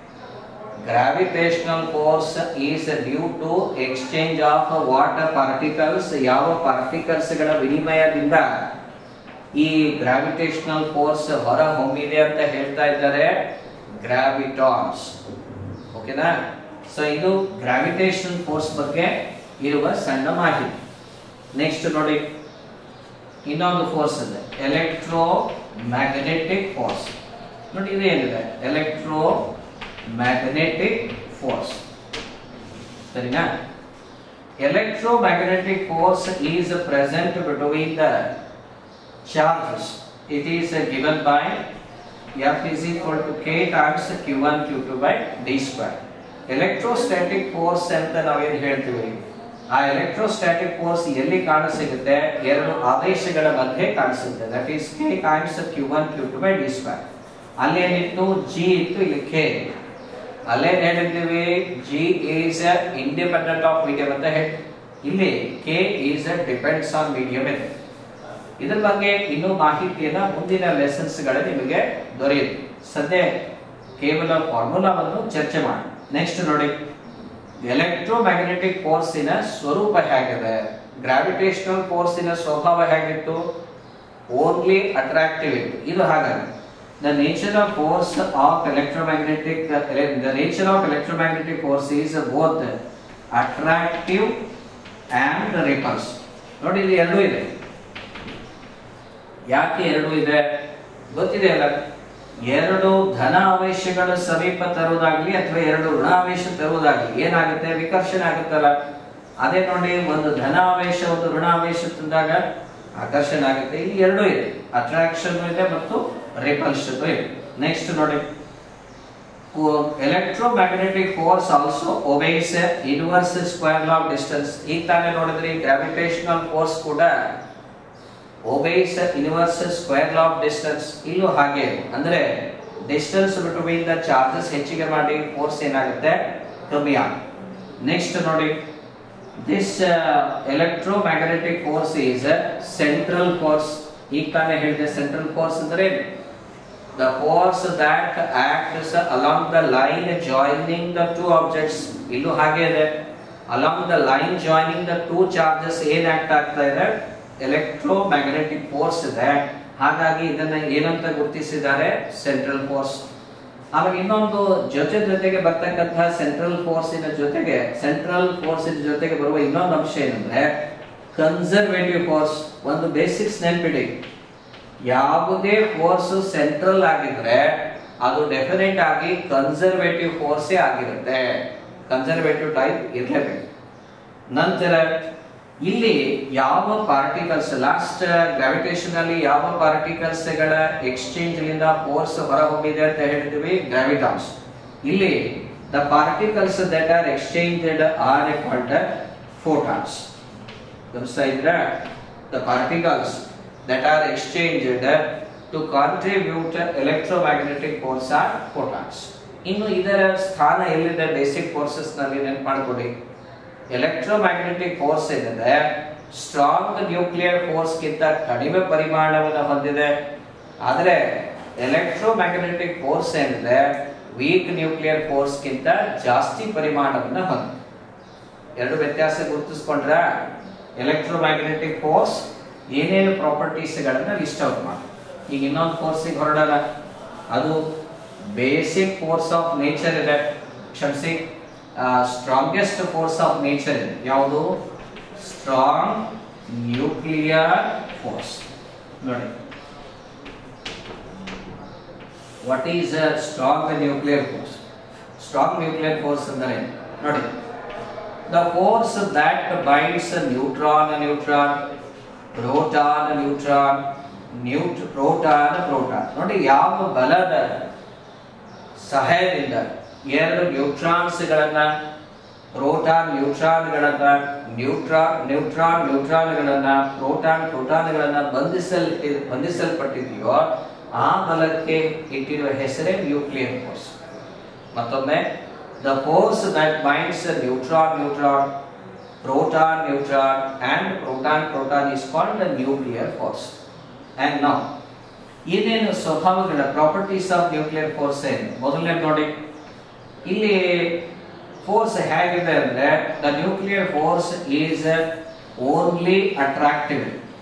gravitational force is due to exchange of water particles ಯಾವ ಪಾರ್ಟಿಕಲ್ಸ್ ಗಳ ವಿನಿಮಯದಿಂದ ಈ ಗ್ರಾವಿಟೇಷನಲ್ ಫೋರ್ಸ್ ಹೊರ ಹೊಮ್ಮಿದೆ ಅಂತ ಹೇಳ್ತಾ ಇದ್ದಾರೆ ಗ್ರಾವಿಟಾನ್ಸ್ ಓಕೆನಾ ಸೊ ಇದು ಗ್ರಾವಿಟೇಷನಲ್ ಫೋರ್ಸ್ ಬಗ್ಗೆ ಇರುವ ಸಣ್ಣ ಮಾಹಿತಿ ನೆಕ್ಸ್ಟ್ ನೋಡಿ ಇನ್ನೊಂದು ಫೋರ್ಸ್ ಇದೆ ಎಲೆಕ್ಟ್ರೋ ಮ್ಯಾಗ್ನೆಟಿಕ್ ಫೋರ್ಸ್ ನೋಡಿ ಇದು ಏನಿದೆ ಎಲೆಕ್ಟ್ರೋ ಮ್ಯಾಗ್ನೆಟಿಕ್ ಫೋರ್ಸ್ ಸರಿನಾ electromagnetic force is present between the charges it is given by F is equal to K times Q1 Q2 by D square. Electrostatic force ಅಂತ ನಾವೇನು ಹೇಳ್ತೀವಿ ಆ ಎಲೆಕ್ಟ್ರೋಸ್ಟ್ಯಾಟಿಕ್ ಫೋರ್ಸ್ ಎಲ್ಲಿ ಕಾಣಸಿಗುತ್ತೆ ಎರಡು ಆದೇಶಗಳ ಮಧ್ಯೆ ಕಾಣಿಸುತ್ತೆ that is K times Q one Q two by D square ಅಲ್ಲೇನಿತ್ತು ಜಿ ಇತ್ತು ಇಲ್ಲಿ ಕೆ ಅಲ್ಲೇನ್ ಹೇಳಿದ್ದೀವಿ G is independent of medium ಅಂತ ಹೇಳಿ ಇಲ್ಲಿ K is depends on medium ಇದೆ ಇದ್ರ ಬಗ್ಗೆ ಇನ್ನೂ ಮಾಹಿತಿಯನ್ನ ಮುಂದಿನ ಲೆಸನ್ಸ್ ಗಳ ನಿಮಗೆ ದೊರೆಯುತ್ತೆ ಸದ್ಯ ಕೇವಲ ಫಾರ್ಮುಲಾವನ್ನು ಚರ್ಚೆ ಮಾಡಿ ನೆಕ್ಸ್ಟ್ ನೋಡಿ ಎಲೆಕ್ಟ್ರೋಮ್ಯಾಗ್ನೆಟಿಕ್ ಫೋರ್ಸಿನ ಸ್ವರೂಪ ಹೇಗಿದೆ ಗ್ರಾವಿಟೇಷನಲ್ ಫೋರ್ಸಿನ ಸ್ವಭಾವ ಹೇಗಿತ್ತು ಓನ್ಲಿ ಅಟ್ರಾಕ್ಟಿವ್ ಇತ್ತು ಇದು ಹಾಗಲ್ಲ the nature of force of electromagnetic the nature of electromagnetic force is both attractive and repulse ನೋಡಿ ಇಲ್ಲಿ ಎರಡೂ ಇದೆ ಯಾಕೆ ಎರಡು ಇದೆ ಗೊತ್ತಿದೆ ಅಲ್ಲ ಎರಡು ಧನ ಆವೇಶಗಳ ಸಮೀಪ ತರುವುದಾಗ್ಲಿ ಅಥವಾ ಎರಡು ಋಣಾವೇಶ ತರುವುದಾಗ್ಲಿ ಏನಾಗುತ್ತೆ ವಿಕರ್ಷಣೆ ಆಗುತ್ತಲ್ಲ ಅದೇ ನೋಡಿ ಒಂದು ಧನ ಆವೇಶ ಒಂದು ಋಣಾವೇಶ ತಂದಾಗ ಆಕರ್ಷಣೆ ಆಗುತ್ತೆ ಇಲ್ಲಿ ಎರಡೂ ಇದೆ ಅಟ್ರಾಕ್ಷನ್ ಇದೆ ಮತ್ತು ರಿಪಲ್ಷನ್ ಇದೆ ನೆಕ್ಸ್ಟ್ ನೋಡಿ electromagnetic force also obeys inverse square law of distance ಈಗ ತಾನೇ ನೋಡಿದ್ರಿ ಗ್ರಾವಿಟೇಷನಲ್ ಫೋರ್ಸ್ ಕೂಡ obeys inverse square law of distance ಇಲ್ಲೂ ಹಾಗೆ ಇದೆ. ಅಂದ್ರೆ ಡಿಸ್ಟೆನ್ಸ್ ಬಿಟ್ವೀನ್ ದ ಚಾರ್ಜಸ್ ಹೆಚ್ಚಿಗೆ ಮಾಡಿ ಫೋರ್ಸ್ ಏನಾಗುತ್ತೆ ಕಮ್ಮಿ ಆಗುತ್ತೆ ನೆಕ್ಸ್ಟ್ ನೋಡಿ this electromagnetic force is central force ಈಗ ತಾನೇ ಹೇಳಿದೆ ಸೆಂಟ್ರಲ್ ಫೋರ್ಸ್ ಅಂದ್ರೆ the force that acts along the line joining the two objects ಇಲ್ಲೂ ಹಾಗೆ ಇದೆ along the line joining the two charges ಏನ್ ಆಕ್ಟ್ ಆಗ್ತಾ ಇದೆ ಎಲೆಕ್ಟ್ರೋ ಮ್ಯಾಗ್ನೆಟಿಕ್ ಫೋರ್ಸ್ ಇದೆ ಹಾಗಾಗಿ ಇದನ್ನ ಏನಂತ ಗುರುತಿಸಿದ್ದಾರೆ ಸೆಂಟ್ರಲ್ ಫೋರ್ಸ್ ಆಮೇಲೆ ಇನ್ನೊಂದು ಜೊತೆ ಜೊತೆಗೆ ಬರ್ತಕ್ಕಂತಹ ಸೆಂಟ್ರಲ್ ಫೋರ್ಸಿನ ಜೊತೆಗೆ ಸೆಂಟ್ರಲ್ ಫೋರ್ಸಿನ ಜೊತೆಗೆ ಬರುವ ಇನ್ನೊಂದು ಅಂಶ ಏನಂದ್ರೆ ಕನ್ಸರ್ವೇಟಿವ್ ಫೋರ್ಸ್ ಒಂದು ಬೇಸಿಕ್ಸ್ ನೆನ್ಪಿಡಿ ಯಾವುದೇ ಫೋರ್ಸ್ ಸೆಂಟ್ರಲ್ ಆಗಿದ್ರೆ ಅದು ಡೆಫಿನೆಟ್ ಆಗಿ ಕನ್ಸರ್ವೇಟಿವ್ ಫೋರ್ಸೇ ಆಗಿರುತ್ತೆ ಕನ್ಸರ್ವೇಟಿವ್ ಟೈಪ್ ಇರಲೇಬೇಕು ನಂತರ ಇಲ್ಲಿ ಯಾವ ಪಾರ್ಟಿಕಲ್ಸ್ ಲಾಸ್ಟ್ ಗ್ರಾವಿಟೇಷನ್ ಅಲ್ಲಿ ಯಾವ ಪಾರ್ಟಿಕಲ್ಸ್ ಗಳ ಎಕ್ಸ್ಚೇಂಜ್ ಲಿಂದ ಫೋರ್ಸ್ ಹೊರ ಹೋಗಿದೆ ಅಂತ ಹೇಳ್ತೀವಿ ಗ್ರಾವಿಟಾನ್ಸ್ ಇಲ್ಲಿ the particles that are exchanged are called photons ಗಮನಿಸ್ತಾ ಇದ್ರ the particles that are exchanged to contribute electromagnetic force are photons ಇನ್ನು ಇದರ ಸ್ಥಾನ ಎಲ್ಲಿದೆ ಬೇಸಿಕ್ ಫೋರ್ಸಸ್ ನಲ್ಲಿ ನೆನಪು ಮಾಡ್ಕೊಡಿ ಎಲೆಕ್ಟ್ರೋಮ್ಯಾಗ್ನೆಟಿಕ್ ಫೋರ್ಸ್ ಏನಿದೆ ಸ್ಟ್ರಾಂಗ್ ನ್ಯೂಕ್ಲಿಯರ್ ಫೋರ್ಸ್ ಗಿಂತ ಕಡಿಮೆ ಪರಿಮಾಣವನ್ನು ಹೊಂದಿದೆ ಆದರೆ ಎಲೆಕ್ಟ್ರೋಮ್ಯಾಗ್ನೆಟಿಕ್ ಫೋರ್ಸ್ ಏನಿದೆ ವೀಕ್ ನ್ಯೂಕ್ಲಿಯರ್ ಫೋರ್ಸ್ ಗಿಂತ ಜಾಸ್ತಿ ಪರಿಮಾಣವನ್ನು ಹೊಂದಿದೆ ಎರಡು ವ್ಯತ್ಯಾಸ ಗುರುತಿಸ್ಕೊಂಡ್ರ ಎಲೆಕ್ಟ್ರೋಮ್ಯಾಗ್ನೆಟಿಕ್ ಫೋರ್ಸ್ ಏನೇನು ಪ್ರಾಪರ್ಟೀಸ್ ಗಳನ್ನ ಲಿಸ್ಟ್ ಔಟ್ ಮಾಡಿ ಈಗ ಇನ್ನೊಂದು ಫೋರ್ಸಿಗೆ ಹೊರಡಲ್ಲ ಅದು ಬೇಸಿಕ್ ಫೋರ್ಸ್ ಆಫ್ ನೇಚರ್ ಇದೆ ಕ್ಷಮಿಸಿ ಸ್ಟ್ರಾಂಗೆಸ್ಟ್ ಫೋರ್ಸ್ ಆಫ್ ನೇಚರ್ ಇದೆ ಯಾವುದು ಸ್ಟ್ರಾಂಗ್ ನ್ಯೂಕ್ಲಿಯರ್ ಫೋರ್ಸ್ ನೋಡಿ what is strong nuclear force strong nuclear force ಅಂದರೆ ನೋಡಿ the force that binds neutron neutron proton neutron ನ್ಯೂಟ್ ಪ್ರೋಟಾನ್ ಪ್ರೋಟಾನ್ ನೋಡಿ ಯಾವ ಬಲದ ಸಹಾಯದಿಂದ ಎರಡು ನ್ಯೂಟ್ರಾನ್ಸ್ ಗಳನ್ನ ಪ್ರೋಟಾನ್ ನ್ಯೂಟ್ರಾನ್ ಗಳನ್ನ ನ್ಯೂಟ್ರಾನ್ ನ್ಯೂಟ್ರಾನ್ ನ್ಯೂಟ್ರಾನ್ ಗಳನ್ನ ಪ್ರೋಟಾನ್ ಪ್ರೋಟಾನ್ ಗಳನ್ನ ಬಂಧಿಸಲ್ ಬಂಧಿಸಲ್ಪಟ್ಟಿದೆಯೋ ಆ ಬಲಕ್ಕೆ ಇಟ್ಟಿರುವ ಹೆಸರೇ ನ್ಯೂಕ್ಲಿಯರ್ ಫೋರ್ಸ್ ಮತ್ತೊಮ್ಮೆ the force that binds neutron neutron proton neutron and proton proton is called nuclear force and ನಾವು ಏನೇನು ಸ್ವಭಾವಗಳ ಪ್ರಾಪರ್ಟೀಸ್ ಆಫ್ ನ್ಯೂಕ್ಲಿಯರ್ ಫೋರ್ಸ್ ಏನು ಮೊದಲನೇ ನೋಡಿ ಇಲ್ಲಿ ಫೋರ್ಸ್ ಹೇಗಿದೆ ಅಂದ್ರೆ the nuclear force is only attractive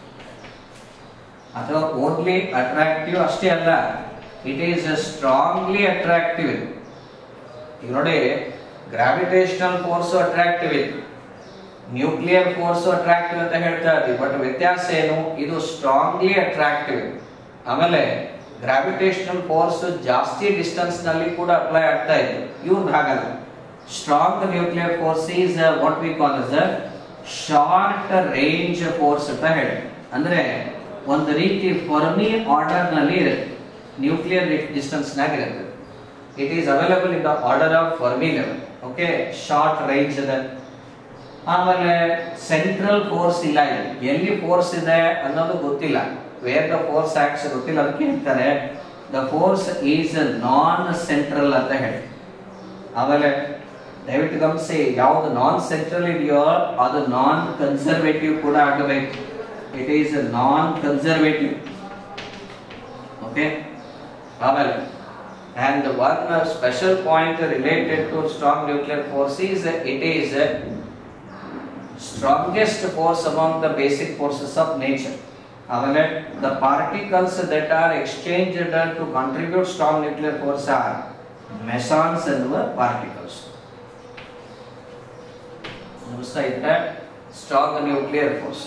ಅಥವಾ ಓನ್ಲಿ ಅಟ್ರಾಕ್ಟಿವ್ ಅಷ್ಟೇ ಅಲ್ಲ ಇಟ್ ಈಸ್ ಸ್ಟ್ರಾಂಗ್ಲಿ ಅಟ್ರಾಕ್ಟಿವ್ ಈಗ ನೋಡಿ ಗ್ರಾವಿಟೇಷನಲ್ ಫೋರ್ಸ್ ಅಟ್ರಾಕ್ಟಿವ್ ಇತ್ತು ನ್ಯೂಕ್ಲಿಯರ್ ಫೋರ್ಸ್ ಅಟ್ರಾಕ್ಟಿವ್ ಅಂತ ಹೇಳ್ತಾ ಇದ್ವಿ ಬಟ್ ವ್ಯತ್ಯಾಸ ಏನು ಇದು ಸ್ಟ್ರಾಂಗ್ಲಿ ಅಟ್ರಾಕ್ಟಿವ್ ಆಮೇಲೆ ಗ್ರಾವಿಟೇಷನಲ್ ಫೋರ್ಸ್ ಜಾಸ್ತಿ ಡಿಸ್ಟೆನ್ಸ್ ನಲ್ಲಿ ಕೂಡ ಅಪ್ಲೈ ಆಗ್ತಾ ಇತ್ತು ಇವ್ರದ್ದು ಹಾಗಲ್ಲ strong nuclear force is what we call as short range force ಅಂತ ಹೇಳಿ ಅಂದ್ರೆ ಒಂದು ರೀತಿ ಫರ್ಮಿ ಆರ್ಡರ್ ನಲ್ಲಿ ಇರುತ್ತೆ ನ್ಯೂಕ್ಲಿಯರ್ ಡಿಸ್ಟೆನ್ಸ್ ನಾಗ ಇರುತ್ತೆ it is available in the order of fermi level okay short range ಇದೆ ಆಮೇಲೆ ಸೆಂಟ್ರಲ್ ಫೋರ್ಸ್ ಇಲ್ಲ ಇಲ್ಲಿ ಎಲ್ಲಿ ಫೋರ್ಸ್ ಇದೆ ಅನ್ನೋದು ಗೊತ್ತಿಲ್ಲ ವೇರ್ ದ ಫೋರ್ಸ್ ಆಕ್ಟ್ಸ್ ಗೊತ್ತಿಲ್ಲ ಅದಕ್ಕೆ ಹೇಳ್ತಾರೆ the force is non central ಅಂತ ಹೇಳಿ ಆಮೇಲೆ ದಯವಿಟ್ಟು ಗಮನಿಸಿ ಯಾವ್ದು ನಾನ್ ಸೆಂಟ್ರಲ್ ಇದೆಯೋ ಅದು ನಾನ್ ಕನ್ಸರ್ವೇಟಿವ್ ಕೂಡ ಆಗಬೇಕು it is non conservative okay ಆಮೇಲೆ and one uh, special point related to strong nuclear force is uh, it is uh, strongest force among the basic forces of nature ಆಮೇಲೆ the particles that are exchanged to contribute strong nuclear force are mesons ಎನ್ನುವ particles ಗಮನಿಸ್ತಾ ಇದ್ರೆ ಸ್ಟ್ರಾಂಗ್ ನ್ಯೂಕ್ಲಿಯರ್ ಫೋರ್ಸ್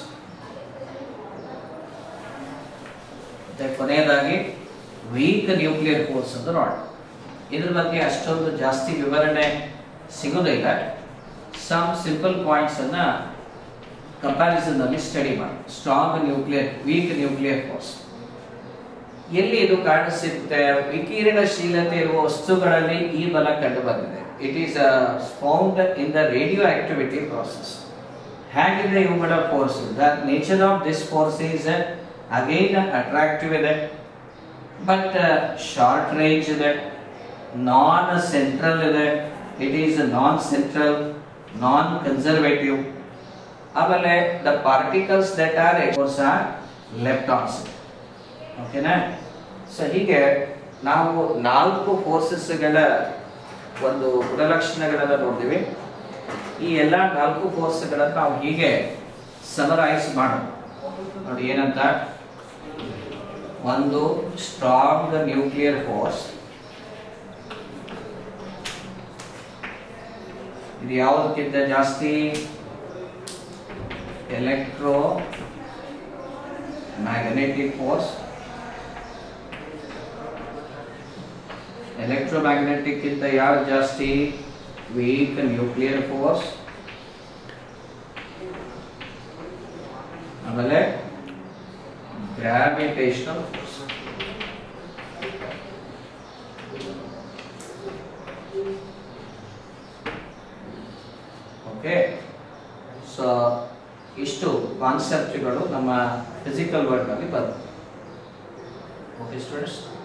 ಕೊನೆಯದಾಗಿ ವೀಕ್ ನ್ಯೂಕ್ಲಿಯರ್ ಫೋರ್ಸ್ ಅಂತ ನೋಡಿ ಇದ್ರ ಬಗ್ಗೆ ಅಷ್ಟೊಂದು ಜಾಸ್ತಿ ವಿವರಣೆ ಸಿಗೋದಿಲ್ಲ ಸಮ್ ಸಿಂಪಲ್ ಪಾಯಿಂಟ್ಸ್ ಅನ್ನ ಕಂಪ್ಯಾರಿಸನ್ ಅಲ್ಲಿ ಸ್ಟಡಿ ಮಾಡಿ strong nuclear weak nuclear force ಎಲ್ಲಿ ಇದು ಕಾಣಿಸುತ್ತೆ ವಿಕಿರಣಶೀಲತೆ ಇರುವ ವಸ್ತುಗಳಲ್ಲಿ ಈ ಬಲ ಕಂಡು ಬಂದಿದೆ it is found in the radioactivity process ಹೇಗಿದೆ ಇವುಗಳ force the nature of this force is again attractive ಇದೆ ಬಟ್ ಶಾರ್ಟ್ ರೇಂಜ್ ಇದೆ ನಾನ್ ಸೆಂಟ್ರಲ್ ಇದೆ it is non central non conservative ಆಮೇಲೆ the particles that are exposed are leptons ಓಕೆನಾ ಸೊ ಹೀಗೆ ನಾವು ನಾಲ್ಕು ಫೋರ್ಸಸ್ಗಳ ಒಂದು ಗುಣಲಕ್ಷಣಗಳನ್ನು ನೋಡ್ತೀವಿ ಈ ಎಲ್ಲ ನಾಲ್ಕು ಫೋರ್ಸ್ಗಳನ್ನು ನಾವು ಹೀಗೆ ಸಮರೈಸ್ ಮಾಡೋಣ ನೋಡಿ ಏನಂತ ಒಂದು ಸ್ಟ್ರಾಂಗ್ ನ್ಯೂಕ್ಲಿಯರ್ ಫೋರ್ಸ್ ಇದು ಯಾವುದಕ್ಕಿಂತ ಜಾಸ್ತಿ ಎಲೆಕ್ಟ್ರೋ ಮ್ಯಾಗ್ನೆಟಿಕ್ ಫೋರ್ಸ್ ಎಲೆಕ್ಟ್ರೋಮ್ಯಾಗ್ನೆಟಿಕ್ ಗಿಂತ ಯಾವ್ದು ಜಾಸ್ತಿ ವೀಕ್ ನ್ಯೂಕ್ಲಿಯರ್ ಫೋರ್ಸ್ ಆಮೇಲೆ ಗ್ರಾವಿಟೇಷನಲ್ ಫೋರ್ಸ್ ಓಕೆ ಸೊ ಇಷ್ಟು ಕಾನ್ಸೆಪ್ಟ್ಗಳು ನಮ್ಮ ಫಿಸಿಕಲ್ ವರ್ಡ್ನಲ್ಲಿ ಬರುತ್ತೆ ಓಕೆ ಸ್ಟೂಡೆಂಟ್ಸ್